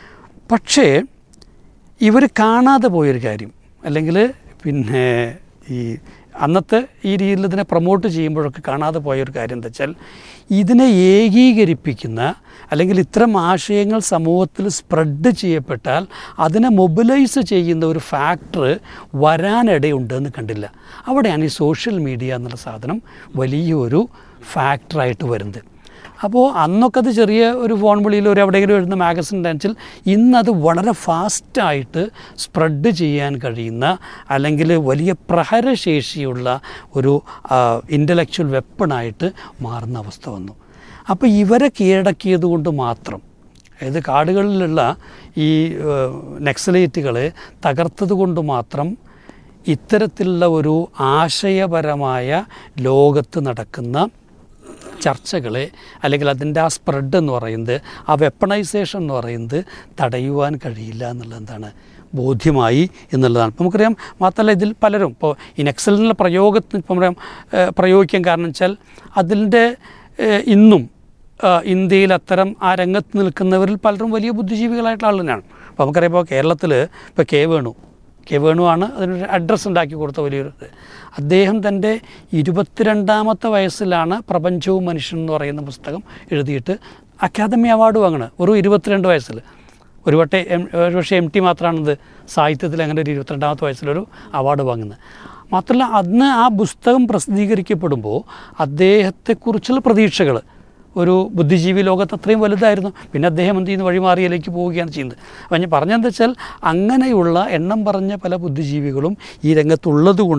പക്ഷേ ഇവർ കാണാതെ പോയൊരു കാര്യം അല്ലെങ്കിൽ പിന്നെ ഈ അന്നത്തെ ഈ രീതിയിൽ ഇതിനെ പ്രൊമോട്ട് ചെയ്യുമ്പോഴൊക്കെ കാണാതെ പോയൊരു കാര്യം എന്താ വെച്ചാൽ ഇതിനെ ഏകീകരിപ്പിക്കുന്ന അല്ലെങ്കിൽ ഇത്തരം ആശയങ്ങൾ സമൂഹത്തിൽ സ്പ്രെഡ് ചെയ്യപ്പെട്ടാൽ അതിനെ മൊബിലൈസ് ചെയ്യുന്ന ഒരു ഫാക്ടർ വരാനിടയുണ്ടെന്ന് കണ്ടില്ല അവിടെയാണ് ഈ സോഷ്യൽ മീഡിയ എന്നുള്ള സാധനം വലിയൊരു ഫാക്ടറായിട്ട് വരുന്നത് അപ്പോൾ അന്നൊക്കെ അത് ചെറിയ ഒരു ഫോൺ വിളിയിൽ ഒരു എവിടെയെങ്കിലും എഴുതുന്ന മാഗസിൻ ഉണ്ടാണെച്ചാൽ ഇന്നത് വളരെ ഫാസ്റ്റായിട്ട് സ്പ്രെഡ് ചെയ്യാൻ കഴിയുന്ന അല്ലെങ്കിൽ വലിയ പ്രഹരശേഷിയുള്ള ഒരു ഇൻ്റലക്ച്വൽ വെപ്പണായിട്ട് മാറുന്ന അവസ്ഥ വന്നു അപ്പോൾ ഇവരെ കീഴടക്കിയത് കൊണ്ട് മാത്രം അതായത് കാടുകളിലുള്ള ഈ നെക്സലേറ്റുകളെ തകർത്തത് കൊണ്ട് മാത്രം ഇത്തരത്തിലുള്ള ഒരു ആശയപരമായ ലോകത്ത് നടക്കുന്ന ചർച്ചകളെ അല്ലെങ്കിൽ അതിൻ്റെ ആ സ്പ്രെഡ് എന്ന് പറയുന്നത് ആ വെപ്പണൈസേഷൻ എന്ന് പറയുന്നത് തടയുവാൻ കഴിയില്ല എന്നുള്ളത് എന്താണ് ബോധ്യമായി എന്നുള്ളതാണ് ഇപ്പം നമുക്കറിയാം മാത്രമല്ല ഇതിൽ പലരും ഇപ്പോൾ ഈ നെക്സലിനുള്ള പ്രയോഗത്തിന് ഇപ്പം പറയാം ഏഹ് പ്രയോഗിക്കാൻ കാരണം വെച്ചാൽ അതിൻ്റെ ഏഹ് ഇന്നും ഏഹ് ഇന്ത്യയിൽ അത്തരം ആ രംഗത്ത് നിൽക്കുന്നവരിൽ പലരും വലിയ ബുദ്ധിജീവികളായിട്ടുള്ള ആൾ തന്നെയാണ് അപ്പോൾ നമുക്കറിയാം ഇപ്പോൾ കേരളത്തിൽ ഇപ്പോൾ കെ വേണു കെ വേണുവാണ് അതിനൊരു അഡ്രസ്സ് ഉണ്ടാക്കി കൊടുത്ത വലിയൊരു ഇത് അദ്ദേഹം തൻ്റെ ഇരുപത്തിരണ്ടാമത്തെ വയസ്സിലാണ് പ്രപഞ്ചവും മനുഷ്യൻ എന്ന് പറയുന്ന പുസ്തകം എഴുതിയിട്ട് അക്കാദമി അവാർഡ് വാങ്ങുന്നത് ഒരു ഇരുപത്തിരണ്ട് വയസ്സിൽ ഒരു വട്ടെ എം ഒരു പക്ഷേ എം ടി മാത്രമാണിത് സാഹിത്യത്തിൽ അങ്ങനെ ഒരു ഇരുപത്തിരണ്ടാമത്തെ വയസ്സിലൊരു അവാർഡ് വാങ്ങുന്നത് മാത്രമല്ല അന്ന് ആ പുസ്തകം പ്രസിദ്ധീകരിക്കപ്പെടുമ്പോൾ അദ്ദേഹത്തെക്കുറിച്ചുള്ള പ്രതീക്ഷകൾ ഒരു ബുദ്ധിജീവി ലോകത്ത് അത്രയും വലുതായിരുന്നു പിന്നെ അദ്ദേഹം എന്ത് ചെയ്യുന്നു വഴിമാറിയിലേക്ക് പോവുകയാണ് ചെയ്യുന്നത് അപ്പം ഞാൻ പറഞ്ഞതെന്താ വെച്ചാൽ അങ്ങനെയുള്ള എണ്ണം പറഞ്ഞ പല ബുദ്ധിജീവികളും ഈ രംഗത്തുള്ളത് കൊണ്ട്